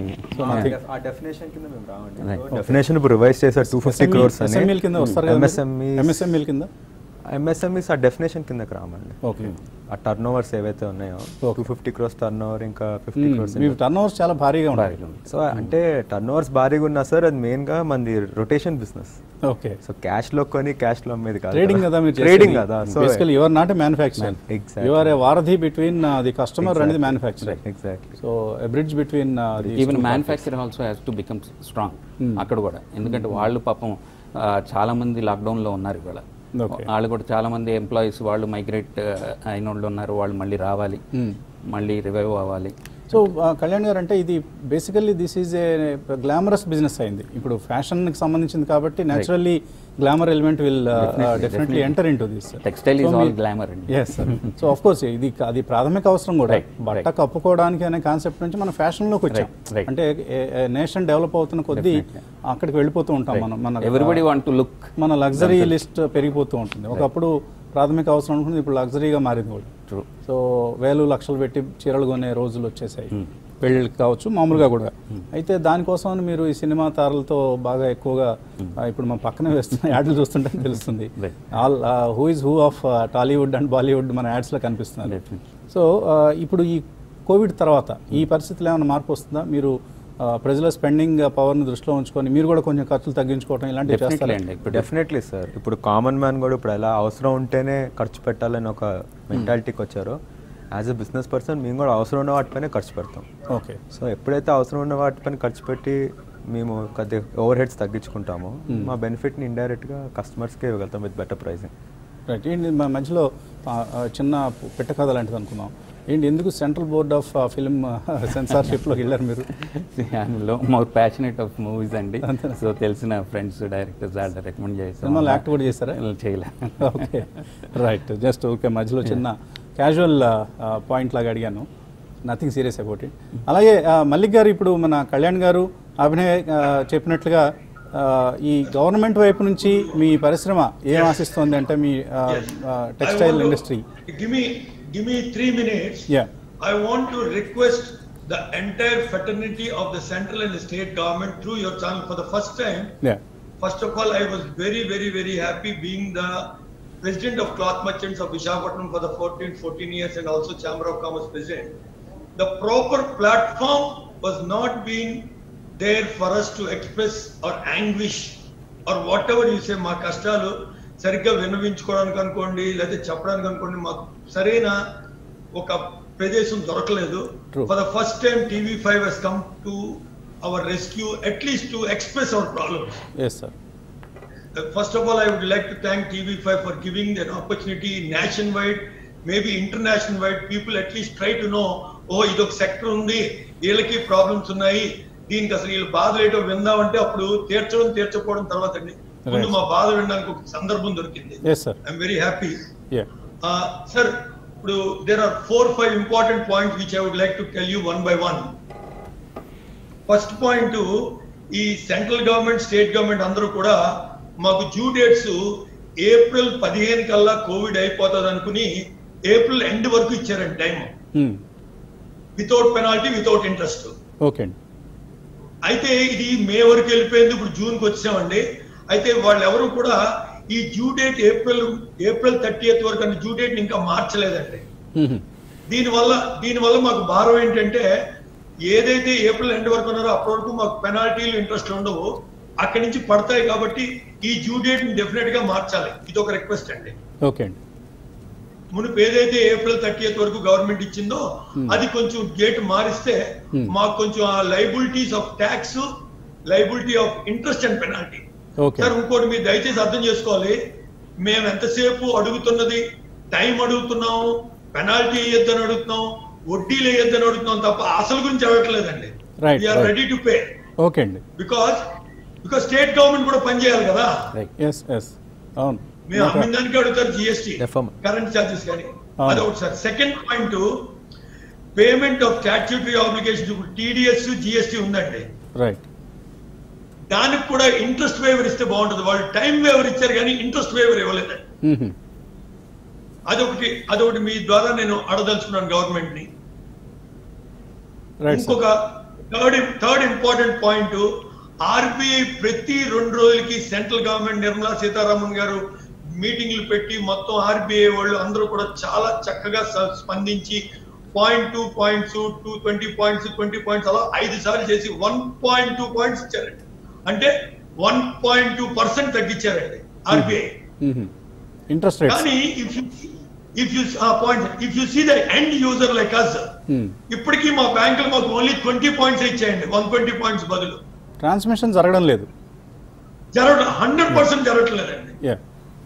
[SPEAKER 5] ఆ డెఫినేషన్ కింద మేము రావండి డెఫినేషన్ ఇప్పుడు రివైజ్ చేశారు టూ ఫిఫ్టీ క్రోర్స్ అని
[SPEAKER 1] SME ల కింద వస్తారు కదా
[SPEAKER 5] ఎంఎస్ఎంఈ
[SPEAKER 1] ఎంఎస్ఎంఈల కింద
[SPEAKER 5] ఎంఎస్ఎంఈస్ ఆ డెఫినేషన్ కిందకి రామండి
[SPEAKER 1] ఓకే
[SPEAKER 5] ఆ టర్న్ ఓవర్స్ ఏవైతే ఉన్నాయో two fifty crores turnover ఇంకా ఫిఫ్టీ క్రోర్స్
[SPEAKER 1] మీ టర్న్ ఓవర్స్ చాలా భారీగా ఉన్నాయి
[SPEAKER 4] భారీగా ఉంది.
[SPEAKER 5] సో అంటే టర్న్ ఓవర్స్ భారీగా ఉన్నా సార్ అది మెయిన్ గా మనది rotation business
[SPEAKER 1] okay
[SPEAKER 5] so cash లో కొని క్యాష్ లో అమ్మేది కాదు
[SPEAKER 1] ట్రేడింగ్ కదా మీరు
[SPEAKER 5] ట్రేడింగ్ కదా so
[SPEAKER 1] basical your not a manufacture
[SPEAKER 5] exactly.
[SPEAKER 1] You are a వారధి between the customer and the manufacture
[SPEAKER 5] exactly
[SPEAKER 1] so a bridge between
[SPEAKER 4] even manufacture also has to become strong అక్కడ కూడా ఎందుకంటే వాళ్ళు పాపం ఆ, చాలా మంది లాక్డౌన్ లో ఉన్నారు ఇవాళ
[SPEAKER 1] Okay.
[SPEAKER 4] వాళ్ళు కూడా చాలా మంది ఎంప్లాయీస్ వాళ్ళు మైగ్రేట్ అయిన వాళ్ళు ఉన్నారు వాళ్ళు మళ్ళీ రావాలి మళ్ళీ రివైవ్ అవ్వాలి
[SPEAKER 1] సో కళ్యాణ్ గారు అంటే ఇది basically this is a glamorous business అయింది ఇప్పుడు ఫ్యాషన్కి సంబంధించింది కాబట్టి naturally glamour element will definitely enter into this
[SPEAKER 4] textile is all glamour అండి
[SPEAKER 1] ఎస్ సో ఆఫ్ కోర్స్ ఇది అది ప్రాథమిక అవసరం కూడా
[SPEAKER 4] Right,
[SPEAKER 1] బట్ట కప్పుకోవడానికి అనే కాన్సెప్ట్ నుంచి మనం ఫ్యాషన్లోకి వచ్చాం
[SPEAKER 4] Right, right.
[SPEAKER 1] అంటే నేషన్ డెవలప్ అవుతున్న కొద్దీ అక్కడికి వెళ్ళిపోతూ ఉంటాం మనం మన
[SPEAKER 4] ఎవ్రీబడి వాంట్ టు లుక్
[SPEAKER 1] మన లగ్జరీ లిస్ట్ పెరిగిపోతూ ఉంటుంది ఒకప్పుడు ప్రాథమిక అవసరం ఉంటుంది ఇప్పుడు లగ్జరీగా మారింది కూడా
[SPEAKER 4] True.
[SPEAKER 1] సో వేలు లక్షలు పెట్టి చీరలు కొనే రోజులు వచ్చేసాయి పెళ్ళిళ్ళకి కావచ్చు మామూలుగా కూడా అయితే దానికోసం మీరు ఈ సినిమా తారలతో బాగా ఎక్కువగా ఆ, ఇప్పుడు మా పక్కనే వేస్తున్న యాడ్లు చూస్తుంటే తెలుస్తుంది
[SPEAKER 4] Right.
[SPEAKER 1] All who is who of Tollywood and Bollywood మన యాడ్స్లో కనిపిస్తున్నారు
[SPEAKER 4] Definitely.
[SPEAKER 1] సో ఆ, ఇప్పుడు ఈ కోవిడ్ తర్వాత ఈ పరిస్థితిలో ఏమైనా మార్పు వస్తుందా మీరు ఆ, ప్రజల స్పెండింగ్ పవర్ని దృష్టిలో ఉంచుకొని మీరు కూడా కొంచెం ఖర్చులు తగ్గించుకోవడం ఇలాంటివి
[SPEAKER 4] డెఫినెట్లీ
[SPEAKER 1] చేస్తారా
[SPEAKER 4] అండి ఇప్పుడు
[SPEAKER 5] డెఫినెట్లీ సార్ ఇప్పుడు కామన్ మ్యాన్ కూడా ఇప్పుడు ఎలా అవసరం ఉంటేనే ఖర్చు పెట్టాలని ఒక మెంటాలిటీకి వచ్చారో యాజ్ ఎ బిజినెస్ పర్సన్ మేము కూడా అవసరం ఉన్న వాటిపైనే ఖర్చు పెడతాం
[SPEAKER 1] ఓకే
[SPEAKER 5] సో ఎప్పుడైతే అవసరం ఉన్న వాటిపైన ఖర్చు పెట్టి మేము కొద్దిగా ఓవర్ హెడ్స్ తగ్గించుకుంటామో మా బెనిఫిట్ని ఇండైరెక్ట్గా కస్టమర్స్కే ఇవ్వగలుగుతాం విత్ బెటర్ ప్రైసింగ్
[SPEAKER 1] రైట్ ఏంటి మా మధ్యలో ఆ, ఆ, చిన్న పిట్ట కథ లాంటిది అనుకుందాం ఏంటి ఎందుకు సెంట్రల్ బోర్డ్ ఆఫ్ ఫిల్మ్ సెన్సార్షిప్లోకి వెళ్ళారు మీరు
[SPEAKER 4] మోర్ ప్యాషనెట్ ఆఫ్ మూవీస్ అండి సో తెలిసిన ఫ్రెండ్స్ డైరెక్టర్స్ వాళ్ళు రికమెండ్
[SPEAKER 1] సినిమాలో యాక్ట్ కూడా చేశారా
[SPEAKER 4] చేయలే
[SPEAKER 1] ఓకే రైట్ జస్ట్ ఓకే మధ్యలో చిన్న క్యాజువల్ పాయింట్ లాగా అడిగాను నథింగ్ సీరియస్ అబౌట్ ఇట్ అలాగే ఆ, మల్లిక్ గారు ఇప్పుడు మన కళ్యాణ్ గారు అభినయ్ ఆ, చెప్పినట్లుగా ఆ, ఈ గవర్నమెంట్ వైపు నుంచి మీ పరిశ్రమ ఏం ఆశిస్తోంది అంటే మీ textile industry
[SPEAKER 3] Give me, give me three minutes.
[SPEAKER 1] Yeah
[SPEAKER 3] I want to request the entire fraternity of the central and the state government through your channel for the first time.
[SPEAKER 1] Yeah
[SPEAKER 3] First of all, I was very, very, very happy being the president of Cloth Merchants of Visakhapatnam for the 14, 14 years and also Chamber of Commerce president. The proper platform was not being there for us to express our anguish or whatever you say మా కష్టాలు సరిగ్గా విన్నవించుకోవడానికి అనుకోండి లేదా చెప్పడానికి అనుకోండి మాకు సరైన ఒక ప్రదేశం దొరకలేదు
[SPEAKER 1] True.
[SPEAKER 3] For the first time TV five has come to our rescue at least to express our problems
[SPEAKER 1] yes sir
[SPEAKER 3] Uh, First of all, I would like to thank TV5 for giving an opportunity nationwide, maybe international wide. People at least try to know, oh, ఇదొక sector ఉంది వీళ్ళకి problems ఉన్నాయి దీనికి అసలు వీళ్ళు బాధలు ఏంటో విందామంటే అప్పుడు తీర్చడం తీర్చకపోవడం తర్వాత అండి ముందు
[SPEAKER 1] Right.
[SPEAKER 3] మా బాధ వినడానికి ఒక సందర్భం దొరికింది
[SPEAKER 1] yes sir
[SPEAKER 3] I'm very happy
[SPEAKER 1] yeah
[SPEAKER 3] sir ఇప్పుడు there are four five important points which I would like to tell you one by one first point ఈ సెంట్రల్ గవర్నమెంట్ స్టేట్ గవర్నమెంట్ అందరూ కూడా మాకు డ్యూ డేట్స్ ఏప్రిల్ పదిహేను కల్లా Covid అయిపోతుంది అనుకుని April end వరకు ఇచ్చారండి time without penalty without interest
[SPEAKER 1] okay అండి
[SPEAKER 3] అయితే ఇది మే వరకు వెళ్ళిపోయింది ఇప్పుడు జూన్కి వచ్చామండి అయితే వాళ్ళు ఎవరు కూడా ఈ due date April April thirty వరకు అంటే డ్యూ డేట్ ఇంకా మార్చలేదండి దీనివల్ల దీనివల్ల మాకు భారం ఏంటంటే ఏదైతే ఏప్రిల్ ఎండ్ వరకు ఉన్నారో అప్పటి వరకు మాకు పెనాల్టీలు ఇంట్రెస్ట్ ఉండవు అక్కడి నుంచి పడతాయి కాబట్టి ఈ డ్యూ డేట్ ని డెఫినెట్ గా మార్చాలి ఇది ఒక రిక్వెస్ట్ అండి
[SPEAKER 1] ఓకే అండి
[SPEAKER 3] మునుపు ఏదైతే ఏప్రిల్ థర్టీ వరకు గవర్నమెంట్ ఇచ్చిందో అది కొంచెం డేట్ మారిస్తే మాకు కొంచెం ఆ liabilities of tax liability of interest and penalty
[SPEAKER 1] okay
[SPEAKER 3] sir ఇంకోటి మీరు దయచేసి అర్థం చేసుకోవాలి మేము ఎంతసేపు అడుగుతున్నది టైం అడుగుతున్నాము పెనాల్టీ వేయొద్దని అడుగుతున్నాం వడ్డీలు వేయొద్దని అడుగుతున్నాం తప్ప అసలు గురించి అడగట్లేదండి
[SPEAKER 1] Right,
[SPEAKER 3] we're
[SPEAKER 1] right.
[SPEAKER 3] Ready to pay
[SPEAKER 1] okay అండి
[SPEAKER 3] బికాస్ బికాస్ స్టేట్ గవర్నమెంట్ కూడా పనిచేయాలి కదా
[SPEAKER 1] ఎస్ ఎస్ అవును
[SPEAKER 3] మేము అమ్మిన దానికి అడుగుతారు జిఎస్టీ
[SPEAKER 5] FM.
[SPEAKER 3] కరెంట్ ఛార్జెస్ కానీ
[SPEAKER 1] అవును.
[SPEAKER 3] అదొకటి సార్ second point payment of statutory obligation ఇప్పుడు టీడీఎస్ జిఎస్టీ ఉందండి
[SPEAKER 1] రైట్
[SPEAKER 3] దానికి కూడా ఇంట్రెస్ట్ వేవర్ ఇస్తే బాగుంటుంది వాళ్ళు టైం వేవర్ ఇచ్చారు కానీ ఇంట్రెస్ట్ వేవర్ ఇవ్వలేదండి అదొకటి అదొకటి మీ ద్వారా నేను అడదలుచుకున్నాను గవర్నమెంట్ ని
[SPEAKER 1] రైట్ సార్
[SPEAKER 3] ఇంకొక third third important point RBI ప్రతి రెండు రోజులకి సెంట్రల్ గవర్నమెంట్ నిర్మలా సీతారామన్ గారు మీటింగ్లు పెట్టి మొత్తం ఆర్బీఐ వాళ్ళు అందరూ కూడా చాలా చక్కగా స- స్పందించి point two points two twenty points twenty points అలా ఐదు సార్లు చేసి వన్ పాయింట్ టూ పాయింట్స్ ఇచ్చారండి అంటే వన్ పాయింట్ టూ పర్సెంట్ తగ్గించారండి ఆర్బీఐ
[SPEAKER 1] ఇంట్రెస్ట్ రేట్స్
[SPEAKER 3] కానీ if you if you point if you see the end user like us ఇప్పటికీ మా బ్యాంకులు మాకు ఓన్లీ ట్వంటీ పాయింట్స్ ఇచ్చాయండి వన్ ట్వంటీ పాయింట్స్ బదులు
[SPEAKER 1] ట్రాన్స్మిషన్ జరగడం లేదు
[SPEAKER 3] జరగడం హండ్రెడ్ పర్సెంట్ జరగట్లేదండి
[SPEAKER 1] యా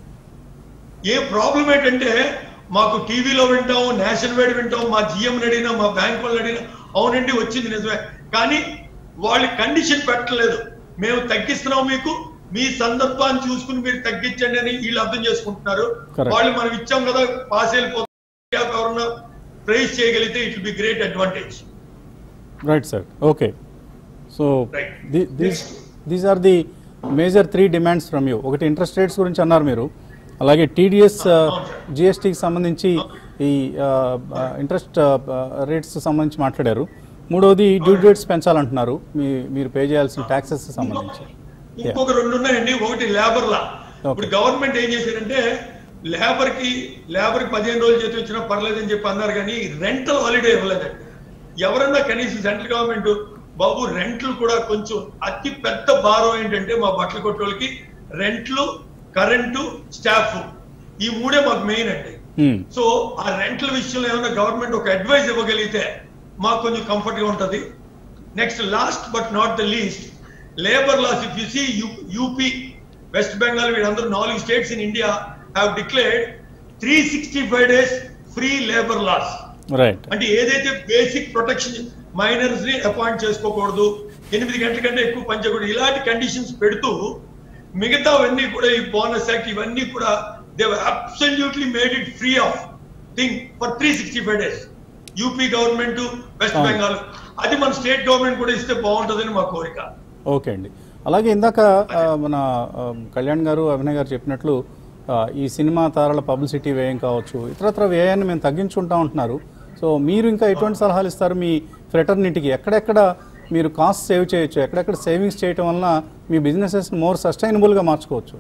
[SPEAKER 3] ఏ ప్రాబ్లం ఏంటంటే మాకు టీవీలో వింటాం నేషనల్ వైడ్ వింటాం మా జిఎం అడిగినా మా బ్యాంక్ వాళ్ళు అడిగినా అవునండి వచ్చింది నిజమే కానీ వాళ్ళు కండిషన్ పెట్టలేదు మేము తగ్గిస్తున్నాం మీకు మీ సందర్భాన్ని చూసుకుని మీరు తగ్గించండి అని వీళ్ళు అర్థం చేసుకుంటున్నారు
[SPEAKER 1] Correct.
[SPEAKER 3] వాళ్ళు మనం ఇచ్చాం కదా పాస్ వెళ్ళిపోతుంది ఎవరన్నా ప్రైజ్ చేయగలిగితే it will be great advantage
[SPEAKER 1] right sir okay so
[SPEAKER 3] Right.
[SPEAKER 1] These these are the major three demands from you ఒకటి ఇంట్రెస్ట్ రేట్స్ గురించి అన్నారు మీరు అలాగే టీడీఎస్
[SPEAKER 3] అవును సార్.
[SPEAKER 1] జిఎస్టీకి సంబంధించి ఈ ఇంట్రెస్ట్ రేట్స్ సంబంధించి మాట్లాడారు మూడవది డ్యూ డేట్స్ పెంచాలంటున్నారు మీ మీరు పే చేయాల్సిన ట్యాక్సెస్ సంబంధించి Yeah.
[SPEAKER 3] ఇంకొక రెండు ఉన్నాయండి ఒకటి లేబర్ లా ఇప్పుడు గవర్నమెంట్ ఏం చేశారంటే లేబర్ కి లేబర్ కి పదిహేను రోజులు చేతి వచ్చినా పర్లేదని చెప్పి అన్నారు కానీ రెంటల్ హాలిడే ఇవ్వలేదండి ఎవరన్నా కనీసం సెంట్రల్ గవర్నమెంట్ బాబు రెంట్లు కూడా కొంచెం అతి పెద్ద భారం ఏంటంటే మా బట్టల కొట్టోళ్ళకి రెంట్లు కరెంటు స్టాఫ్ ఈ మూడే మాకు మెయిన్ అండి
[SPEAKER 1] Hmm.
[SPEAKER 3] సో ఆ రెంట్ల విషయంలో ఏమైనా గవర్నమెంట్ ఒక అడ్వైస్ ఇవ్వగలిగితే మాకు కొంచెం కంఫర్ట్ గా ఉంటది next last but not the least labour laws if you see UP West Bengal వీళ్ళందరూ నాలుగు states in India have declared three sixty five days free labour laws
[SPEAKER 1] right
[SPEAKER 3] అంటే ఏదైతే బేసిక్ ప్రొటెక్షన్ మైనర్స్ ని అపాయింట్ చేసుకోకూడదు ఎనిమిది గంటల కంటే ఎక్కువ పనిచేయకూడదు ఇలాంటి కండిషన్స్ పెడుతూ మిగతావన్నీ కూడా ఈ బోనస్ యాక్ట్ ఇవన్నీ కూడా they absolutely made it free of thing for three sixty five days UP government West
[SPEAKER 1] అవును.
[SPEAKER 3] బెంగాల్ అది మన స్టేట్ గవర్నమెంట్ కూడా ఇస్తే బాగుంటుందని మా కోరిక
[SPEAKER 1] ఓకే అండి అలాగే ఇందాక ఆ, మన ఆ, కళ్యాణ్ గారు అభినయ్ గారు చెప్పినట్లు ఆ, ఈ సినిమా తారల పబ్లిసిటీ వ్యయం కావచ్చు ఇతరత్ర వ్యయాన్ని మేము తగ్గించుకుంటా ఉంటున్నారు సో మీరు ఇంకా ఎటువంటి సలహాలు ఇస్తారు మీ ఫ్రెటర్నిటీకి ఎక్కడెక్కడ మీరు కాస్ట్ సేవ్ చేయొచ్చు ఎక్కడెక్కడ సేవింగ్స్ చేయటం వలన మీ బిజినెసెస్ మోర్ సస్టైనబుల్గా మార్చుకోవచ్చు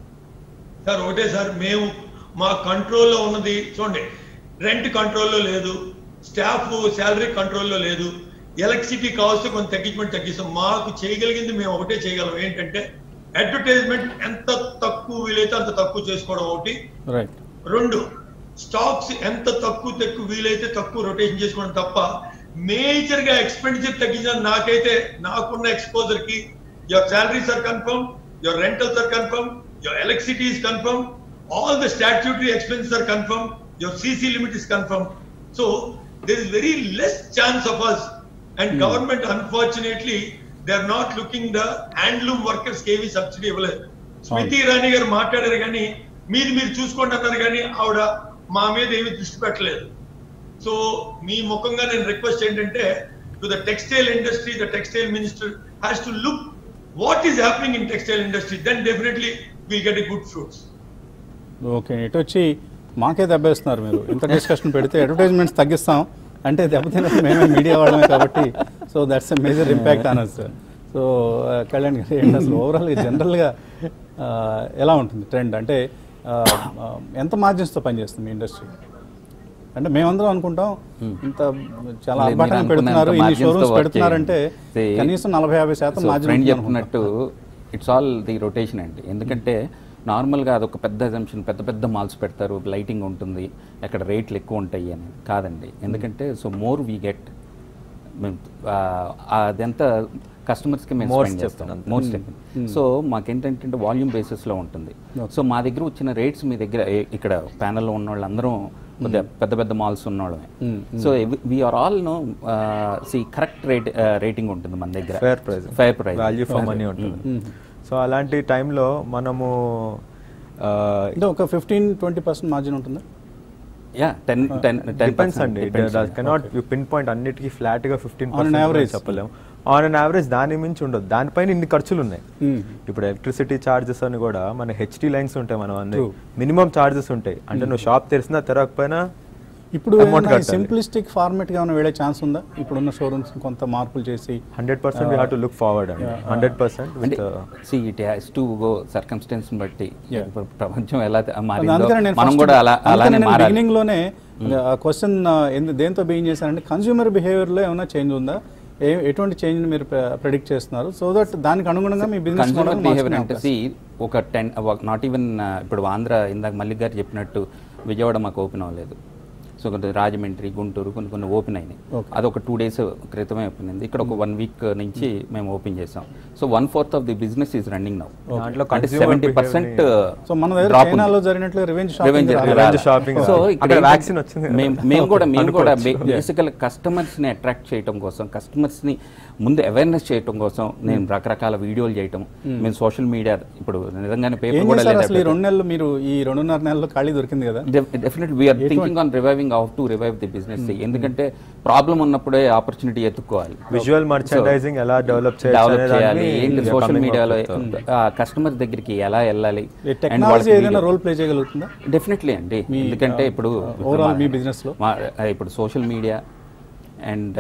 [SPEAKER 3] సార్ ఒకటే సార్ మేము మా కంట్రోల్లో ఉన్నది చూడండి రెంట్ కంట్రోల్లో లేదు స్టాఫ్ శాలరీ కంట్రోల్లో లేదు ఎలక్ట్రిసిటీ కాస్ట్ కొంత తగ్గించమని తగ్గిస్తాం మాకు చేయగలిగింది మేము ఒకటే చేయగలం ఏంటంటే అడ్వర్టైజ్మెంట్ ఎంత తక్కువ వీలైతే అంత తక్కువ చేసుకోవడం ఒకటి
[SPEAKER 1] రైట్
[SPEAKER 3] రెండు స్టాక్స్ ఎంత తక్కువ తక్కువ వీలైతే తక్కువ రొటేషన్ చేసుకోవడం తప్ప మేజర్ గా ఎక్స్పెండిచర్ తగ్గించిన నాకైతే నాకున్న ఎక్స్పోజర్ కి your salaries are confirm your rentals are confirm your electricity is confirm all the statutory expenses are confirm your CC limit is confirm so there is very less chance of us and government unfortunately they are not looking the handloom workers కి ఏమీ subsidy ఇవ్వలేదు స్మృతి ఇరానీ గారు మాట్లాడారు కానీ మీరు మీరు చూసుకోండి అన్నారు కానీ ఆవిడ మా మీద ఏమీ దృష్టి పెట్టలేదు సో మీ ముఖంగా నేను రిక్వెస్ట్ ఏంటంటే to the textile industry the textile minister has to look what is happening in textile industry then definitely will get a good fruits
[SPEAKER 1] okay ఇటు వచ్చి మాకే దెబ్బేస్తున్నారు మీరు ఇంత డిస్కషన్ పెడితే అడ్వర్టైజ్మెంట్స్ తగ్గిస్తాం అంటే దెబ్బతిన్నది మేమే మీడియా వాళ్ళమే కాబట్టి so that's a major impact on us so Kalyan garu ఏంటి అసలు ఓవరాల్గా జనరల్గా ఎలా ఉంటుంది ట్రెండ్ అంటే ఆ, ఆ, ఎంత మార్జిన్స్తో పనిచేస్తుంది మీ ఇండస్ట్రీ అంటే మేమందరం అనుకుంటాం ఇంత చాలా
[SPEAKER 4] లేదు, మీరు
[SPEAKER 1] అర్బాటంగా
[SPEAKER 4] అనుకున్నంత
[SPEAKER 1] పెడుతున్నారు ఇన్ని
[SPEAKER 4] margins తో
[SPEAKER 1] షోరూమ్స్
[SPEAKER 4] work
[SPEAKER 1] పెడుతున్నారంటే
[SPEAKER 4] చేయండి.
[SPEAKER 1] కనీసం నలభై యాభై శాతం
[SPEAKER 4] సో
[SPEAKER 1] మార్జిన్
[SPEAKER 4] ఫ్రెండ్
[SPEAKER 1] ఉంటుంది
[SPEAKER 4] చెప్తున్నట్టు ఇట్స్ ఆల్ ది రొటేషన్ అండి ఎందుకంటే నార్మల్గా అదొక పెద్ద ఎజంప్షన్ పెద్ద పెద్ద మాల్స్ పెడతారు లైటింగ్ ఉంటుంది అక్కడ రేట్లు ఎక్కువ ఉంటాయి అని కాదండి ఎందుకంటే సో మోర్ వీ గెట్ అదంతా కస్టమర్స్కి మేము
[SPEAKER 5] More
[SPEAKER 4] స్పెండ్
[SPEAKER 5] step
[SPEAKER 4] చేస్తాం
[SPEAKER 5] అంతే.
[SPEAKER 4] మోర్ స్టెప్ సో మాకేంటంటే వాల్యూమ్ బేసిస్లో ఉంటుంది సో మా దగ్గర వచ్చిన రేట్స్ మీ దగ్గర ఏ- ఇక్కడ ప్యానల్లో ఉన్న వాళ్ళందరం కొద్దిగా పెద్ద పెద్ద మాల్స్ ఉన్నవాళ్ళమే so we're all know see correct rate rating ఉంటుంది మన దగ్గర
[SPEAKER 5] fair price
[SPEAKER 4] fair price
[SPEAKER 5] value for money ఉంటుంది సో అలాంటి టైంలో మనము ఆ,
[SPEAKER 1] అంటే ఒక ఫిఫ్టీన్ ట్వంటీ పర్సెంట్ మార్జిన్ ఉంటుందా
[SPEAKER 4] yeah ten ten ten
[SPEAKER 5] depends అండి కెనాట్ యూ పిన్ పాయింట్ అన్నిటికీ ఫ్లాట్ గా ఫిఫ్టీన్
[SPEAKER 1] On an average.
[SPEAKER 5] చెప్పలేము ఆన్ అన్ యావరేజ్ దాని మించి ఉండదు దానిపైన ఇన్ని ఖర్చులు ఉన్నాయి
[SPEAKER 1] Hmm.
[SPEAKER 5] ఇప్పుడు ఎలక్ట్రిసిటీ చార్జెస్ అని కూడా మన హెచ్డి లైన్స్ ఉంటాయి మనం అన్ని
[SPEAKER 1] True.
[SPEAKER 5] మినిమం చార్జెస్ ఉంటాయి అంటే నువ్వు షాప్ తెరిచినా తెరవకపోయినా
[SPEAKER 1] ఇప్పుడు
[SPEAKER 5] Amount కట్టాలి.
[SPEAKER 1] సింప్లిస్టిక్ ఫార్మేట్ గా ఏమైనా వెళ్ళే ఛాన్స్ ఉందా ఇప్పుడున్న షోరూమ్స్ కొంత మార్పులు చేసి
[SPEAKER 5] hundred percent have to look forward అండి హండ్రెడ్ పర్సెంట్
[SPEAKER 4] అంటే see it has to go circumstance బట్టి
[SPEAKER 1] Yeah.
[SPEAKER 4] ఇప్పుడు ప్రపంచం ఎలా మారిందో
[SPEAKER 1] అందుకనే నేను
[SPEAKER 4] మనం
[SPEAKER 1] first-
[SPEAKER 4] కూడా అలా
[SPEAKER 1] అందుకనే
[SPEAKER 4] అలానే
[SPEAKER 1] నేను
[SPEAKER 4] మారాలి
[SPEAKER 1] beginning లోనే క్వశ్చన్ దేంతో బిగిన్ చేశారంటే కన్స్యూమర్ లో ఏమైనా చేంజ్ ఉందా ఏ ఎటువంటి చేంజ్ మీరు ప్రెడిక్ట్ చేస్తున్నారు సో దట్ దానికి అనుగుణంగా మీ బిజినెస్
[SPEAKER 4] కన్సూమర్ బిహేవియర్ అంటే see, ఒక టెన్ నాట్ ఈవెన్ ఇప్పుడు ఆంధ్ర ఇందాక మల్లిక్ గారు చెప్పినట్టు విజయవాడ మాకు ఓపెన్ అవ్వలేదు సో కొంత రాజమండ్రి గుంటూరు కొన్ని కొన్ని ఓపెన్ అయినాయి
[SPEAKER 1] Okay.
[SPEAKER 4] అది ఒక టూ డేస్ క్రితమే ఓపెన్ అయింది ఇక్కడ ఒక వన్ వీక్ నుంచి మేము ఓపెన్ చేసాం so one fourth of the business is running now
[SPEAKER 5] దాంట్లో
[SPEAKER 4] అంటే
[SPEAKER 5] consumer
[SPEAKER 4] సెవెంటీ పర్సెంట్
[SPEAKER 1] సో మన దగ్గర చైనాలో జరిగినట్లు revenge
[SPEAKER 4] Revenge
[SPEAKER 1] shopping
[SPEAKER 5] Revenge shopping
[SPEAKER 4] so
[SPEAKER 5] రాదు.
[SPEAKER 4] ఇక్కడ
[SPEAKER 5] అక్కడ
[SPEAKER 4] ఏంటంటే
[SPEAKER 5] vaccine వచ్చింది కదా.
[SPEAKER 4] మేము మేము కూడా మేము కూడా
[SPEAKER 5] అనుకోవచ్చు.
[SPEAKER 4] బేసికల్ కస్టమర్స్ ని అట్రాక్ట్ చేయడం కోసం కస్టమర్స్ ని ముందు అవేర్నెస్ చేయడం కోసం నేను రకరకాల వీడియోలు చేయటం మేము సోషల్ మీడియా ఇప్పుడు నిజంగానే
[SPEAKER 1] ఏం
[SPEAKER 4] పేపర్ కూడా
[SPEAKER 1] చేశారు అసలు ఈ
[SPEAKER 4] లేదు
[SPEAKER 1] రెండు నెలలు మీరు ఈ రెండున్నర నెలల్లో ఖాళీ దొరికింది కదా
[SPEAKER 4] definite we're thinking on reviving how to revive the business ఎందుకంటే ప్రాబ్లం ఉన్నప్పుడే ఆపర్చునిటీ ఎత్తుకోవాలి
[SPEAKER 5] విజువల్ మర్చెండైజింగ్ ఎలా డెవలప్
[SPEAKER 4] డెవలప్ చేయాలి
[SPEAKER 5] చేయాలి
[SPEAKER 4] ఏంటి సోషల్ మీడియాలో కస్టమర్ దగ్గరికి ఎలా వెళ్ళాలి
[SPEAKER 1] టెక్నాలజీ ఏదైనా రోల్ ప్లే చేయగలుగుతుందా
[SPEAKER 4] డెఫినెట్లీ అండి ఎందుకంటే ఇప్పుడు
[SPEAKER 1] ఓవరాల్ మీ బిజినెస్ లో
[SPEAKER 4] మా- ఇప్పుడు సోషల్ మీడియా అండ్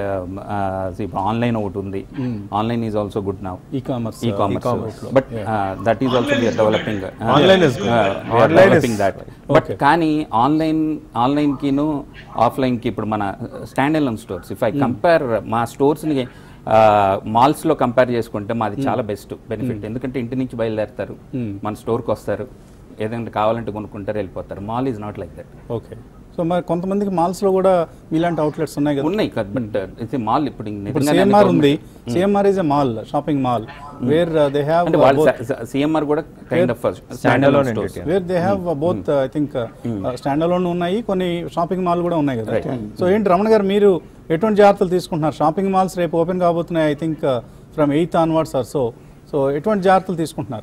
[SPEAKER 4] ఆన్లైన్ ఒకటి ఉంది online is also good now
[SPEAKER 1] e commerce
[SPEAKER 4] e commerce but that is also we're developing
[SPEAKER 5] Online is good. Online is-
[SPEAKER 4] developing that but కానీ online online కిను offline కి ఇప్పుడు మన stand alone stores if I compare మా stores ని malls లో compare చేసుకుంటే మాది చాలా బెస్ట్ బెనిఫిట్ ఎందుకంటే ఇంటి నుంచి బయలుదేరుతారు మన స్టోర్కి వస్తారు ఏదైనా కావాలంటే కొనుక్కుంటారు వెళ్ళిపోతారు mall is not like that
[SPEAKER 1] okay so మరి కొంతమందికి malls లో కూడా ఇలాంటి అవుట్లెట్స్ ఉన్నాయి కదా
[SPEAKER 4] ఉన్నాయి బట్ ఇది మాల్ ఇప్పుడు
[SPEAKER 1] ఇప్పుడు
[SPEAKER 4] నిజంగానే
[SPEAKER 1] సిఎంఆర్ ఉంది
[SPEAKER 4] government-
[SPEAKER 1] CMR is a mall shopping mall where they have
[SPEAKER 4] అంటే వాళ్ళు సిఎంఆర్ కూడా kind of stand
[SPEAKER 5] Standalone
[SPEAKER 4] alone
[SPEAKER 5] entity.
[SPEAKER 1] Where they have both I think stand alone ఉన్నాయి కొన్ని షాపింగ్ మాల్ కూడా ఉన్నాయి కదా సో ఏంటి రమణ గారు మీరు ఎటువంటి జాగ్రత్తలు తీసుకుంటున్నారు షాపింగ్ మాల్స్ రేపు ఓపెన్ కాబోతున్నాయి I think from eighth onwards are so so ఎటువంటి జాగ్రత్తలు తీసుకుంటున్నారు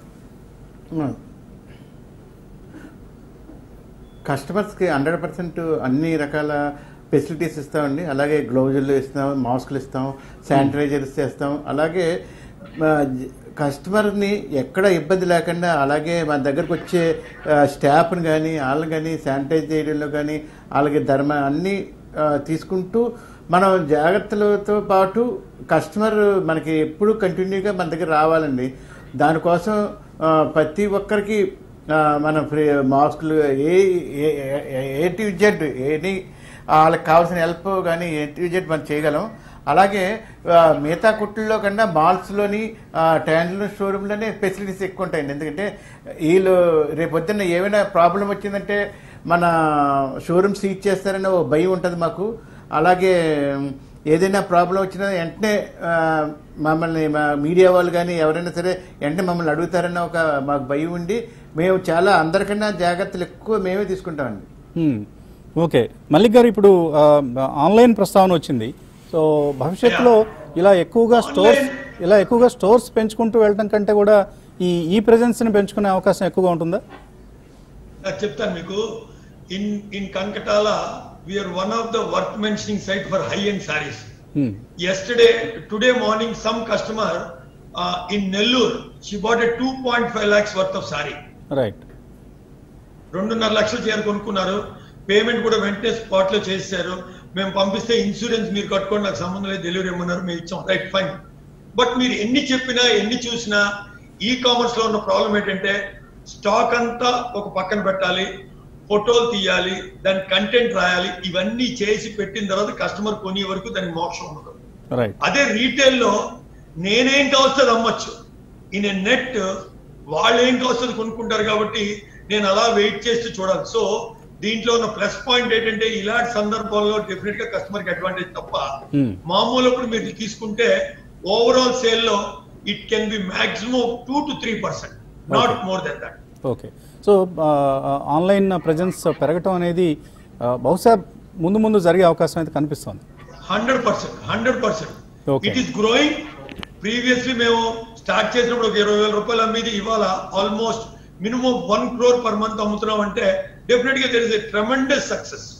[SPEAKER 2] కస్టమర్స్కి హండ్రెడ్ పర్సెంట్ అన్ని రకాల ఫెసిలిటీస్ ఇస్తామండి అలాగే గ్లౌజులు ఇస్తాం మాస్కులు ఇస్తాం శానిటైజర్స్ చేస్తాం అలాగే ఆ, జ- కస్టమర్ని ఎక్కడ ఇబ్బంది లేకుండా అలాగే మన దగ్గరకు వచ్చే ఆ, స్టాఫ్ని కానీ వాళ్ళని కానీ శానిటైజ్ చేయడంలో కానీ వాళ్ళకి ధర్మ అన్నీ ఆ, తీసుకుంటూ మనం జాగ్రత్తలతో పాటు కస్టమర్ మనకి ఎప్పుడు కంటిన్యూగా మన దగ్గర రావాలండి దానికోసం ఆ, ప్రతి ఒక్కరికి ఆ, మనం ఫ్రీ మాస్కులు ఏ ఏ- ఏ- ఏ టు జెడ్ ఏని వాళ్ళకి కావాల్సిన హెల్ప్ కానీ ఏ టు జెడ్ మనం చేయగలం అలాగే ఆ, మిగతా కుట్లలో కన్నా మాల్స్లోని ట్యాండ్లో షోరూంలోనే ఫెసిలిటీస్ ఎక్కువ ఉంటాయండి ఎందుకంటే వీళ్ళు రేపు పొద్దున్న ఏమైనా ప్రాబ్లం వచ్చిందంటే మన షోరూమ్ సీజ్ చేస్తారని ఓ భయం ఉంటుంది మాకు అలాగే ఏదైనా ప్రాబ్లం వచ్చినా వెంటనే ఆ, మమ్మల్ని మా మీడియా వాళ్ళు కానీ ఎవరైనా సరే వెంటనే మమ్మల్ని అడుగుతారన్న ఒక మాకు భయం ఉండి మేము చాలా అందరికన్నా జాగ్రత్తలు ఎక్కువ మేమే తీసుకుంటామండి
[SPEAKER 1] Hmm. ఓకే మల్లిక్ గారు ఇప్పుడు ఆ, ఆన్లైన్ ప్రస్తావన వచ్చింది సో భవిష్యత్తులో ఇలా ఎక్కువగా స్టోర్స్ ఇలా ఎక్కువగా స్టోర్స్ పెంచుకుంటూ వెళ్ళడం కంటే కూడా ఈ ఈ ప్రెజెన్స్ని పెంచుకునే అవకాశం ఎక్కువగా ఉంటుందా
[SPEAKER 3] నాకు చెప్తాను మీకు in in Kankatala we're one of the worth mentioning site for high and saris
[SPEAKER 1] Hmm.
[SPEAKER 3] yesterday today morning some customer uh, in nellore she bought a 2.5 lakhs worth of saree
[SPEAKER 1] right
[SPEAKER 3] రెండున్నర లక్షలు చీర కొనుక్కున్నారు పేమెంట్ కూడా వెంటనే స్పాట్ లో చేశారు మేము పంపిస్తే ఇన్సూరెన్స్ మీరు కట్టుకోండి నాకు సంబంధం లేదు డెలివరీ ఇమ్మన్నారు మేము ఇచ్చాం రైట్ ఫైన్ బట్ మీరు ఎన్ని చెప్పినా ఎన్ని చూసినా ఈ కామర్స్ లో ఉన్న ప్రాబ్లం ఏంటంటే స్టాక్ అంతా ఒక పక్కన పెట్టాలి ఫోటోలు తీయాలి దాని కంటెంట్ రాయాలి ఇవన్నీ చేసి పెట్టిన తర్వాత కస్టమర్ కొనే వరకు దానికి మోక్షం ఉండదు
[SPEAKER 1] రైట్
[SPEAKER 3] అదే రీటైల్ లో నేనేం కావస్తుంది అమ్మొచ్చు ఇన్ నెట్ వాళ్ళు ఏం కావస్తుంది కొనుక్కుంటారు కాబట్టి నేను అలా వెయిట్ చేస్తూ చూడాలి సో దీంట్లో ఉన్న ప్లస్ పాయింట్ ఏంటంటే ఇలాంటి సందర్భాల్లో డెఫినెట్ గా కస్టమర్ కి అడ్వాంటేజ్ తప్ప
[SPEAKER 1] Hmm.
[SPEAKER 3] మామూలు ఇప్పుడు మీరు తీసుకుంటే ఓవరాల్ సేల్ లో it can be maximum two to three percent not more than that
[SPEAKER 1] okay so online presence పెరగటం అనేది ఆ, బహుశా ముందు ముందు జరిగే అవకాశం అయితే కనిపిస్తోంది
[SPEAKER 3] hundred percent hundred percent
[SPEAKER 1] Okay.
[SPEAKER 3] It is growing previously మేము స్టార్ట్ చేసినప్పుడు ఒక ఇరవై వేల రూపాయలు అమ్మేది ఇవాళ almost minimum one crore per month అమ్ముతున్నాం అంటే డెఫినెట్ గా there is a tremendous success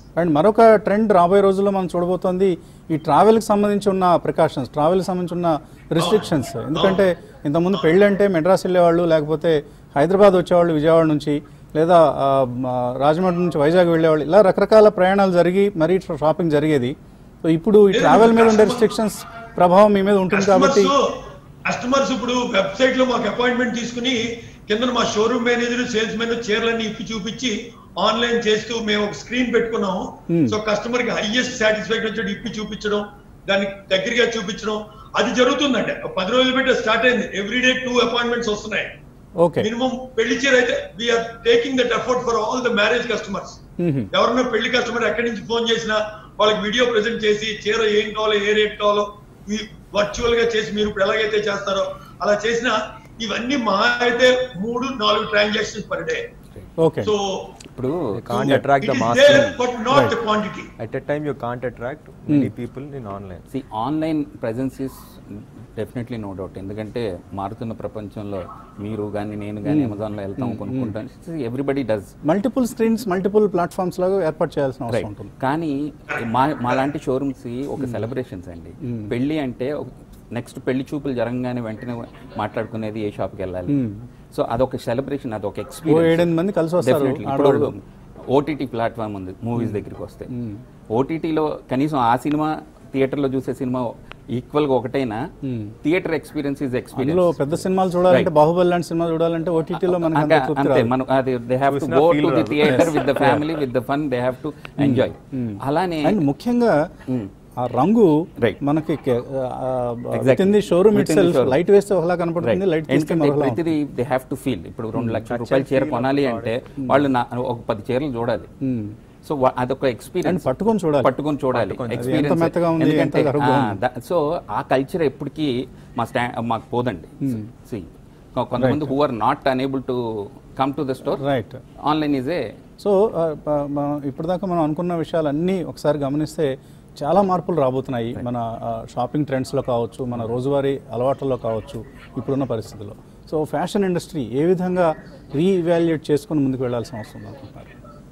[SPEAKER 1] and మరొక ట్రెండ్ రాబోయే రోజుల్లో మనం చూడబోతోంది ఈ ట్రావెల్కి సంబంధించి ఉన్న ప్రికాషన్స్ ట్రావెల్కి సంబంధించి ఉన్న రిస్ట్రిక్షన్స్ ఎందుకంటే ఇంతకుముందు పెళ్ళి అంటే మెడ్రాస్ వెళ్ళేవాళ్ళు లేకపోతే హైదరాబాద్ వచ్చేవాళ్ళు విజయవాడ నుంచి లేదా ఆ, మ, రాజమండ్రి నుంచి వైజాగ్ వెళ్ళేవాళ్ళు ఇలా రకరకాల ప్రయాణాలు జరిగి మరీ షాపింగ్ జరిగేది సో ఇప్పుడు ఈ ట్రావెల్ మీద ఉండే రిస్ట్రిక్షన్స్ ప్రభావం మీ మీద ఉంటుంది కాబట్టి
[SPEAKER 3] కస్టమర్స్ ఇప్పుడు వెబ్సైట్ లో మాకు అపాయింట్మెంట్ తీసుకుని కింద మా షోరూమ్ మేనేజర్ సేల్స్ మెన్ చీరలన్నీ ఇప్పి చూపించి ఆన్లైన్ చేస్తూ మేము ఒక స్క్రీన్ పెట్టుకున్నాము సో కస్టమర్ కి హైయెస్ట్ సాటిస్ఫాక్షన్ వచ్చి ఇప్పి చూపించడం దాన్ని దగ్గరగా చూపించడం అది జరుగుతుందండి పది రోజులు పెట్టి స్టార్ట్ అయింది ఎవ్రీ డే టూ అపాయింట్మెంట్స్ వస్తున్నాయి
[SPEAKER 1] ఓకే
[SPEAKER 3] మినిమం పెళ్లి చీర అయితే we're taking that effort for all the marriage customers ఎవరన్నా పెళ్లి కస్టమర్ ఎక్కడి నుంచి ఫోన్ చేసినా వాళ్ళకి వీడియో ప్రెజెంట్ చేసి చీర ఏం కావాలో ఏ రేట్ కావాలో వర్చువల్ గా చేసి మీరు ఇప్పుడు ఎలాగైతే చేస్తారో అలా చేసినా ఇవన్నీ మా అయితే మూడు నాలుగు transactions per day
[SPEAKER 1] okay
[SPEAKER 3] so
[SPEAKER 4] ఇప్పుడు
[SPEAKER 5] You can't attract the mass
[SPEAKER 3] but not the quantity
[SPEAKER 5] At a time, you can't attract many people in online.
[SPEAKER 4] See online presence is definitely no doubt ఎందుకంటే మారుతున్న ప్రపంచంలో మీరు కానీ నేను కానీ అమెజాన్లో వెళ్తాం కొనుక్కుంటాం everybody does
[SPEAKER 1] multiple screens multiple platforms లాగా ఏర్పాటు చేయాల్సిన అవసరం
[SPEAKER 4] రైట్
[SPEAKER 1] ఉంటుంది
[SPEAKER 4] కానీ మా మా లాంటి షోరూమ్స్ ఒక సెలబ్రేషన్స్ అండి పెళ్లి అంటే నెక్స్ట్ పెళ్లి చూపులు జరగగానే వెంటనే మాట్లాడుకునేది ఏ షాప్కి వెళ్ళాలి సో అదొక సెలబ్రేషన్ అదొక
[SPEAKER 1] ఓ
[SPEAKER 4] ఎక్స్పీరియన్స్
[SPEAKER 1] ఏడెనిమిది మంది కలిసి వస్తారు
[SPEAKER 4] Definitely.
[SPEAKER 1] ఆడవాళ్ళు.
[SPEAKER 4] ఇప్పుడు ఓటీటీ ప్లాట్ఫామ్ ఉంది మూవీస్ దగ్గరికి వస్తే ఓటీటీలో కనీసం ఆ సినిమా థియేటర్లో చూసే సినిమా ఈక్వల్ గా ఒకటైనా థియేటర్ ఎక్స్పీరియన్స్ ఇస్
[SPEAKER 1] అందులో
[SPEAKER 4] ఎక్స్పీరియన్స్
[SPEAKER 1] పెద్ద సినిమాలు చూడాలంటే
[SPEAKER 4] Right.
[SPEAKER 1] బాహుబలి లాంటి సినిమా చూడాలంటే ఓటీటీలో మనకి అంత తృప్తి
[SPEAKER 4] అంతే
[SPEAKER 1] రాదు.
[SPEAKER 4] మనం అది దే హ్యావ్ టు
[SPEAKER 5] చూసినా
[SPEAKER 4] గో
[SPEAKER 5] feel
[SPEAKER 4] టు ది
[SPEAKER 5] రాదు.
[SPEAKER 4] Theatre with the family with the fun they have to enjoy అలానే
[SPEAKER 1] అండ్ ముఖ్యంగా
[SPEAKER 4] Mm.
[SPEAKER 1] ఆ రంగు
[SPEAKER 4] Right.
[SPEAKER 1] మనకి
[SPEAKER 4] Exactly.
[SPEAKER 1] Showroom it
[SPEAKER 4] Within the
[SPEAKER 1] self
[SPEAKER 4] showroom.
[SPEAKER 1] Light వేస్తే ఒకలా కనపడుతుంది లైట్ తీస్తే
[SPEAKER 4] ఎందుకంటే
[SPEAKER 1] మరొకలా
[SPEAKER 4] ప్రతిదీ దే హ్యావ్ టు ఫీల్ ఇప్పుడు రెండు లక్షల రూపాయల చీర కొనాలి అంటే వాళ్ళు నా ఒక పది చీరలు చూడాలి సో అదొక
[SPEAKER 1] అండ్
[SPEAKER 4] ఎక్స్పీరియన్స్
[SPEAKER 1] పట్టుకొని చూడాలి
[SPEAKER 4] పట్టుకొని చూడాలి
[SPEAKER 1] అది ఎంత
[SPEAKER 4] ఎక్స్పీరియన్స్
[SPEAKER 1] మెత్తగా ఉంది, ఎంత గరుగ్గా ఉంది.
[SPEAKER 4] సో ఆ కల్చర్ ఎప్పటికీ మా స్టా మాకు పోదండి సి కొంతమంది who are not unable to come to the store
[SPEAKER 1] right
[SPEAKER 4] online is a
[SPEAKER 1] so ఆ, ప- మనం ఇప్పటిదాకా మనం అనుకున్న విషయాలన్నీ ఒకసారి గమనిస్తే చాలా మార్పులు రాబోతున్నాయి మన ఆ, షాపింగ్ ట్రెండ్స్లో కావచ్చు మన రోజువారీ అలవాట్లలో కావచ్చు ఇప్పుడున్న పరిస్థితుల్లో సో ఫ్యాషన్ ఇండస్ట్రీ ఏ విధంగా రీఇవాల్యుయేట్ చేసుకుని ముందుకు వెళ్ళాల్సిన అవసరం ఉంది అనుకుంటున్నారు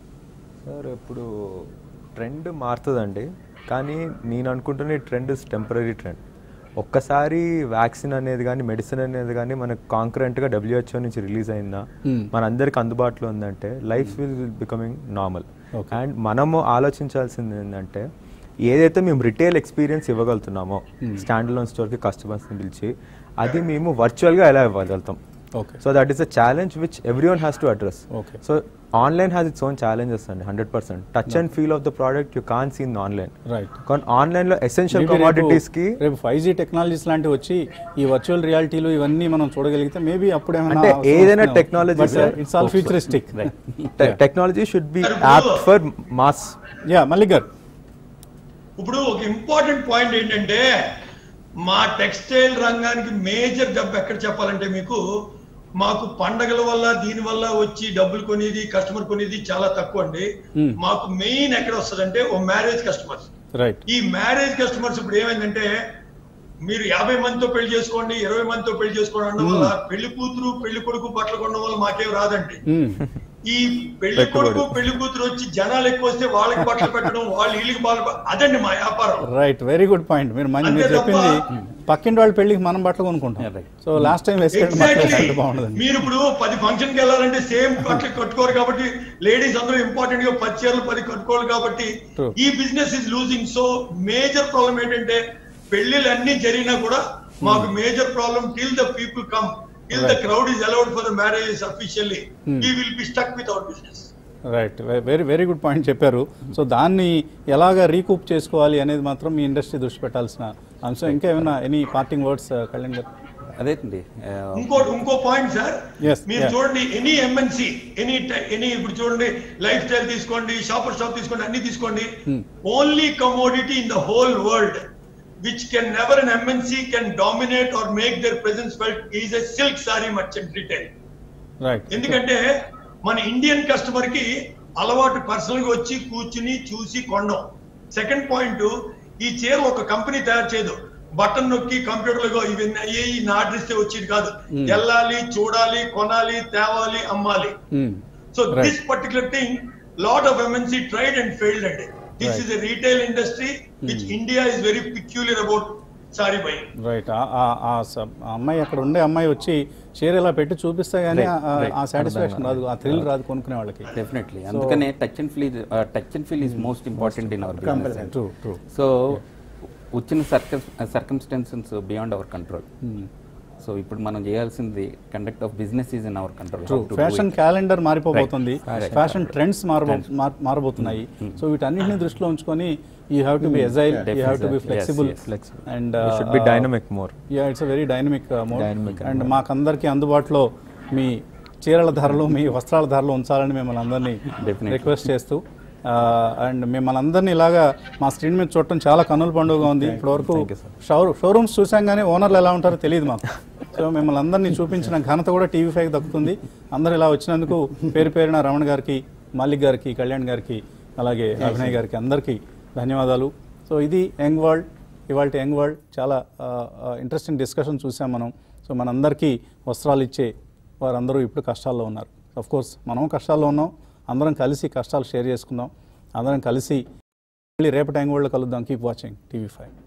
[SPEAKER 5] సార్ ఇప్పుడు ట్రెండ్ మారుతుందండి కానీ నేను అనుకుంటున్న ఈ ట్రెండ్ ఇస్ టెంపరీ ట్రెండ్ ఒక్కసారి వ్యాక్సిన్ అనేది కానీ మెడిసిన్ అనేది కానీ మనకు కాంకరెంట్గా డబ్ల్యూహెచ్ఓ నుంచి రిలీజ్ అయిందా మనందరికి అందుబాటులో ఉందంటే life will becoming normal and మనము ఆలోచించాల్సింది ఏంటంటే ఏదైతే మేము రిటైల్ ఎక్స్పీరియన్స్ ఇవ్వగలుగుతున్నామో స్టాండ్ లోన్ స్టోర్కి కస్టమర్స్ని పిలిచి అది మేము వర్చువల్గా ఎలా ఇవ్వగలుగుతాం
[SPEAKER 1] okay
[SPEAKER 5] so that is a challenge which every one has to address
[SPEAKER 1] Okay.
[SPEAKER 5] So online has its own challenges అండి hundred percent touch and feel of the product you can seen online
[SPEAKER 1] right
[SPEAKER 5] కానీ online లో essential
[SPEAKER 1] Maybe
[SPEAKER 5] commodities కి
[SPEAKER 1] రేపు- రేపు five G technologies లాంటివి వచ్చి ఈ virtual రియాలిటీలు ఇవన్నీ మనం చూడగలిగితే మేబీ అప్పుడు
[SPEAKER 5] అంటే ఏదైనా technology, sir,
[SPEAKER 1] it's all futuristic
[SPEAKER 5] technology should be
[SPEAKER 3] Sir, ఇప్పుడు-
[SPEAKER 5] apt for mass
[SPEAKER 1] yeah Mallik garu
[SPEAKER 3] ఇప్పుడు ఒక ఇంపార్టెంట్ పాయింట్ ఏంటంటే మా టెక్స్టైల్ రంగానికి మేజర్ దెబ్బ ఎక్కడ చెప్పాలంటే మీకు మాకు పండగల వల్ల దీని వల్ల వచ్చి డబ్బులు కొనేది కస్టమర్ కొనేది చాలా తక్కువ అండి మాకు మెయిన్ ఎక్కడ వస్తుందంటే ఓ మ్యారేజ్ కస్టమర్స్
[SPEAKER 1] రైట్
[SPEAKER 3] ఈ మ్యారేజ్ కస్టమర్స్ ఇప్పుడు ఏమైందంటే మీరు యాభై మందితో పెళ్లి చేసుకోండి ఇరవై మందితో పెళ్లి చేసుకోండి అనడం వల్ల పెళ్లి కూతురు పెళ్లి కొడుకు బట్టలు కొనడం వల్ల మాకేం రాదండి ఈ పెళ్లి కొడుకు పెళ్లి కూతురు వచ్చి జనాలు ఎక్కువ వస్తే వాళ్ళకి బట్టలు పెట్టడం వాళ్ళు వీళ్ళకి బాగా అదండి మా వ్యాపారం
[SPEAKER 1] రైట్ వెరీ గుడ్ పాయింట్ మీరు మంచి మీరు
[SPEAKER 3] అంతే తప్ప-
[SPEAKER 1] చెప్పింది పక్కింటి వాళ్ళ పెళ్లికి మనం బట్టలు కొనుక్కుంటాం
[SPEAKER 4] Yeah, right.
[SPEAKER 1] So last time వేసుకెళ్ళి బట్టలు
[SPEAKER 3] Exactly.
[SPEAKER 1] వేసుకుంటే బాగుండదండి
[SPEAKER 3] మీరు ఇప్పుడు పది ఫంక్షన్ కి వెళ్ళాలంటే సేమ్ బట్టలు కట్టుకోరు కాబట్టి లేడీస్ అందరూ ఇంపార్టెంట్ గా పది చీరలు పది కట్టుకోవాలి కాబట్టి
[SPEAKER 1] True.
[SPEAKER 3] ఈ business is losing so major problem ఏంటంటే పెళ్లిళ్ళు అన్ని జరిగినా కూడా మాకు major problem till the people come till the crowd is allowed for the marriages officially we will be stuck with our business
[SPEAKER 1] right very very good point చెప్పారు so దాన్ని ఎలాగా recoup చేసుకోవాలి అనేది మాత్రం మీ ఇండస్ట్రీ దృష్టి పెట్టాల్సిన అంశం ఇంకా ఏమైనా ఎనీ పార్టింగ్ వర్డ్స్ కళ్యాణ్ గారు
[SPEAKER 4] అదేండి
[SPEAKER 3] ఇంకో ఇంకో పాయింట్ సార్
[SPEAKER 1] Yes,
[SPEAKER 3] మీరు
[SPEAKER 1] yeah.
[SPEAKER 3] చూడండి ఎనీ ఎంఎన్సి ఎనీ ఎనీ ఇప్పుడు చూడండి లైఫ్ స్టైల్ తీసుకోండి షాపర్ షాప్ తీసుకోండి అన్ని తీసుకోండి only commodity in the whole world which can never an MNC can dominate or make their presence felt is a silk sari merchant retail
[SPEAKER 1] right
[SPEAKER 3] ఎందుకంటే మన Indian customer కి అలవాటు పర్సనల్ గా వచ్చి కూర్చుని చూసి కొనడం సెకండ్ పాయింట్ ఈ చీర ఒక కంపెనీ తయారు చేయదు బటన్ నొక్కి కంప్యూటర్ లో ఇవన్నీ అయ్యి నా ఆర్డర్ ఇస్తే వచ్చేది కాదు వెళ్ళాలి చూడాలి కొనాలి తేవాలి అమ్మాలి so
[SPEAKER 1] Right.
[SPEAKER 3] This particular thing lot of MNC tried and failed at it. This
[SPEAKER 1] Right.
[SPEAKER 3] is a retail industry which India is very peculiar about sari buying.
[SPEAKER 1] Right ఆ- ఆ- ఆ స- ఆ అమ్మాయి అక్కడ ఉండే అమ్మాయి వచ్చి చీర ఇలా పెట్టి చూపిస్తే గానీ
[SPEAKER 4] Right,
[SPEAKER 1] ఆ-
[SPEAKER 4] right.
[SPEAKER 1] ఆ సాటిస్ఫాక్షన్ రాదు ఆ థ్రిల్ రాదు కొనుక్కునే వాళ్ళకి
[SPEAKER 4] డెఫినెట్లీ అందుకనే touch and feel touch and feel is most important in our business
[SPEAKER 1] true true
[SPEAKER 4] so వచ్చిన circum circumstances beyond our control so ఇప్పుడు మనం చేయాల్సింది conduct of business is in our
[SPEAKER 1] true
[SPEAKER 4] control
[SPEAKER 1] fashion calendar మారిపోబోతుంది
[SPEAKER 4] Right.
[SPEAKER 1] Fashion trends మారబోతున్నాయి so వీటన్నిటిని దృష్టిలో ఉంచుకొని you have to be agile you have to be
[SPEAKER 4] Yes,
[SPEAKER 1] flexible
[SPEAKER 4] yes.
[SPEAKER 5] Flexible.
[SPEAKER 1] And
[SPEAKER 5] We should be dynamic more.
[SPEAKER 1] Yeah it's very dynamic mode
[SPEAKER 5] Dynamic
[SPEAKER 1] and
[SPEAKER 5] mode.
[SPEAKER 1] మాకందరికీ అందుబాటులో మీ చీరల ధరలు మీ వస్త్రాల ధరలు ఉంచాలని మిమ్మల్ని అందరినీ
[SPEAKER 4] Definitely.
[SPEAKER 1] రిక్వెస్ట్ చేస్తూ అండ్ మిమ్మల్ని అందరినీ ఇలాగా మా స్క్రీన్ మీద చూడటం చాలా కన్నుల పండుగ ఉంది ఇప్పటివరకు
[SPEAKER 5] Thank you, sir.
[SPEAKER 1] Show showrooms చూసాం కానీ ఓనర్లు ఎలా ఉంటారో తెలియదు మాకు సో మిమ్మల్ని అందరినీ చూపించిన ఘనత కూడా టీవీ ఫైవ్ దక్కుతుంది అందరూ ఇలా వచ్చినందుకు పేరు పేరున రమణ గారికి మల్లిక్ గారికి కళ్యాణ్ గారికి అలాగే అభినయ్ గారికి అందరికీ ధన్యవాదాలు సో ఇది యంగ్ వరల్డ్ ఇవాళ యంగ్ వరల్డ్ చాలా ఇంట్రెస్టింగ్ డిస్కషన్ చూసాం మనం సో మనందరికీ వస్త్రాలు ఇచ్చే వారందరూ ఇప్పుడు కష్టాల్లో ఉన్నారు అఫ్ కోర్స్ మనం కష్టాల్లో ఉన్నాం అందరం కలిసి కష్టాలు షేర్ చేసుకుందాం అందరం కలిసి మళ్ళీ రేపటి యంగ్ వరల్డ్ కలుద్దాం కీప్ వాచింగ్ టీవీ ఫైవ్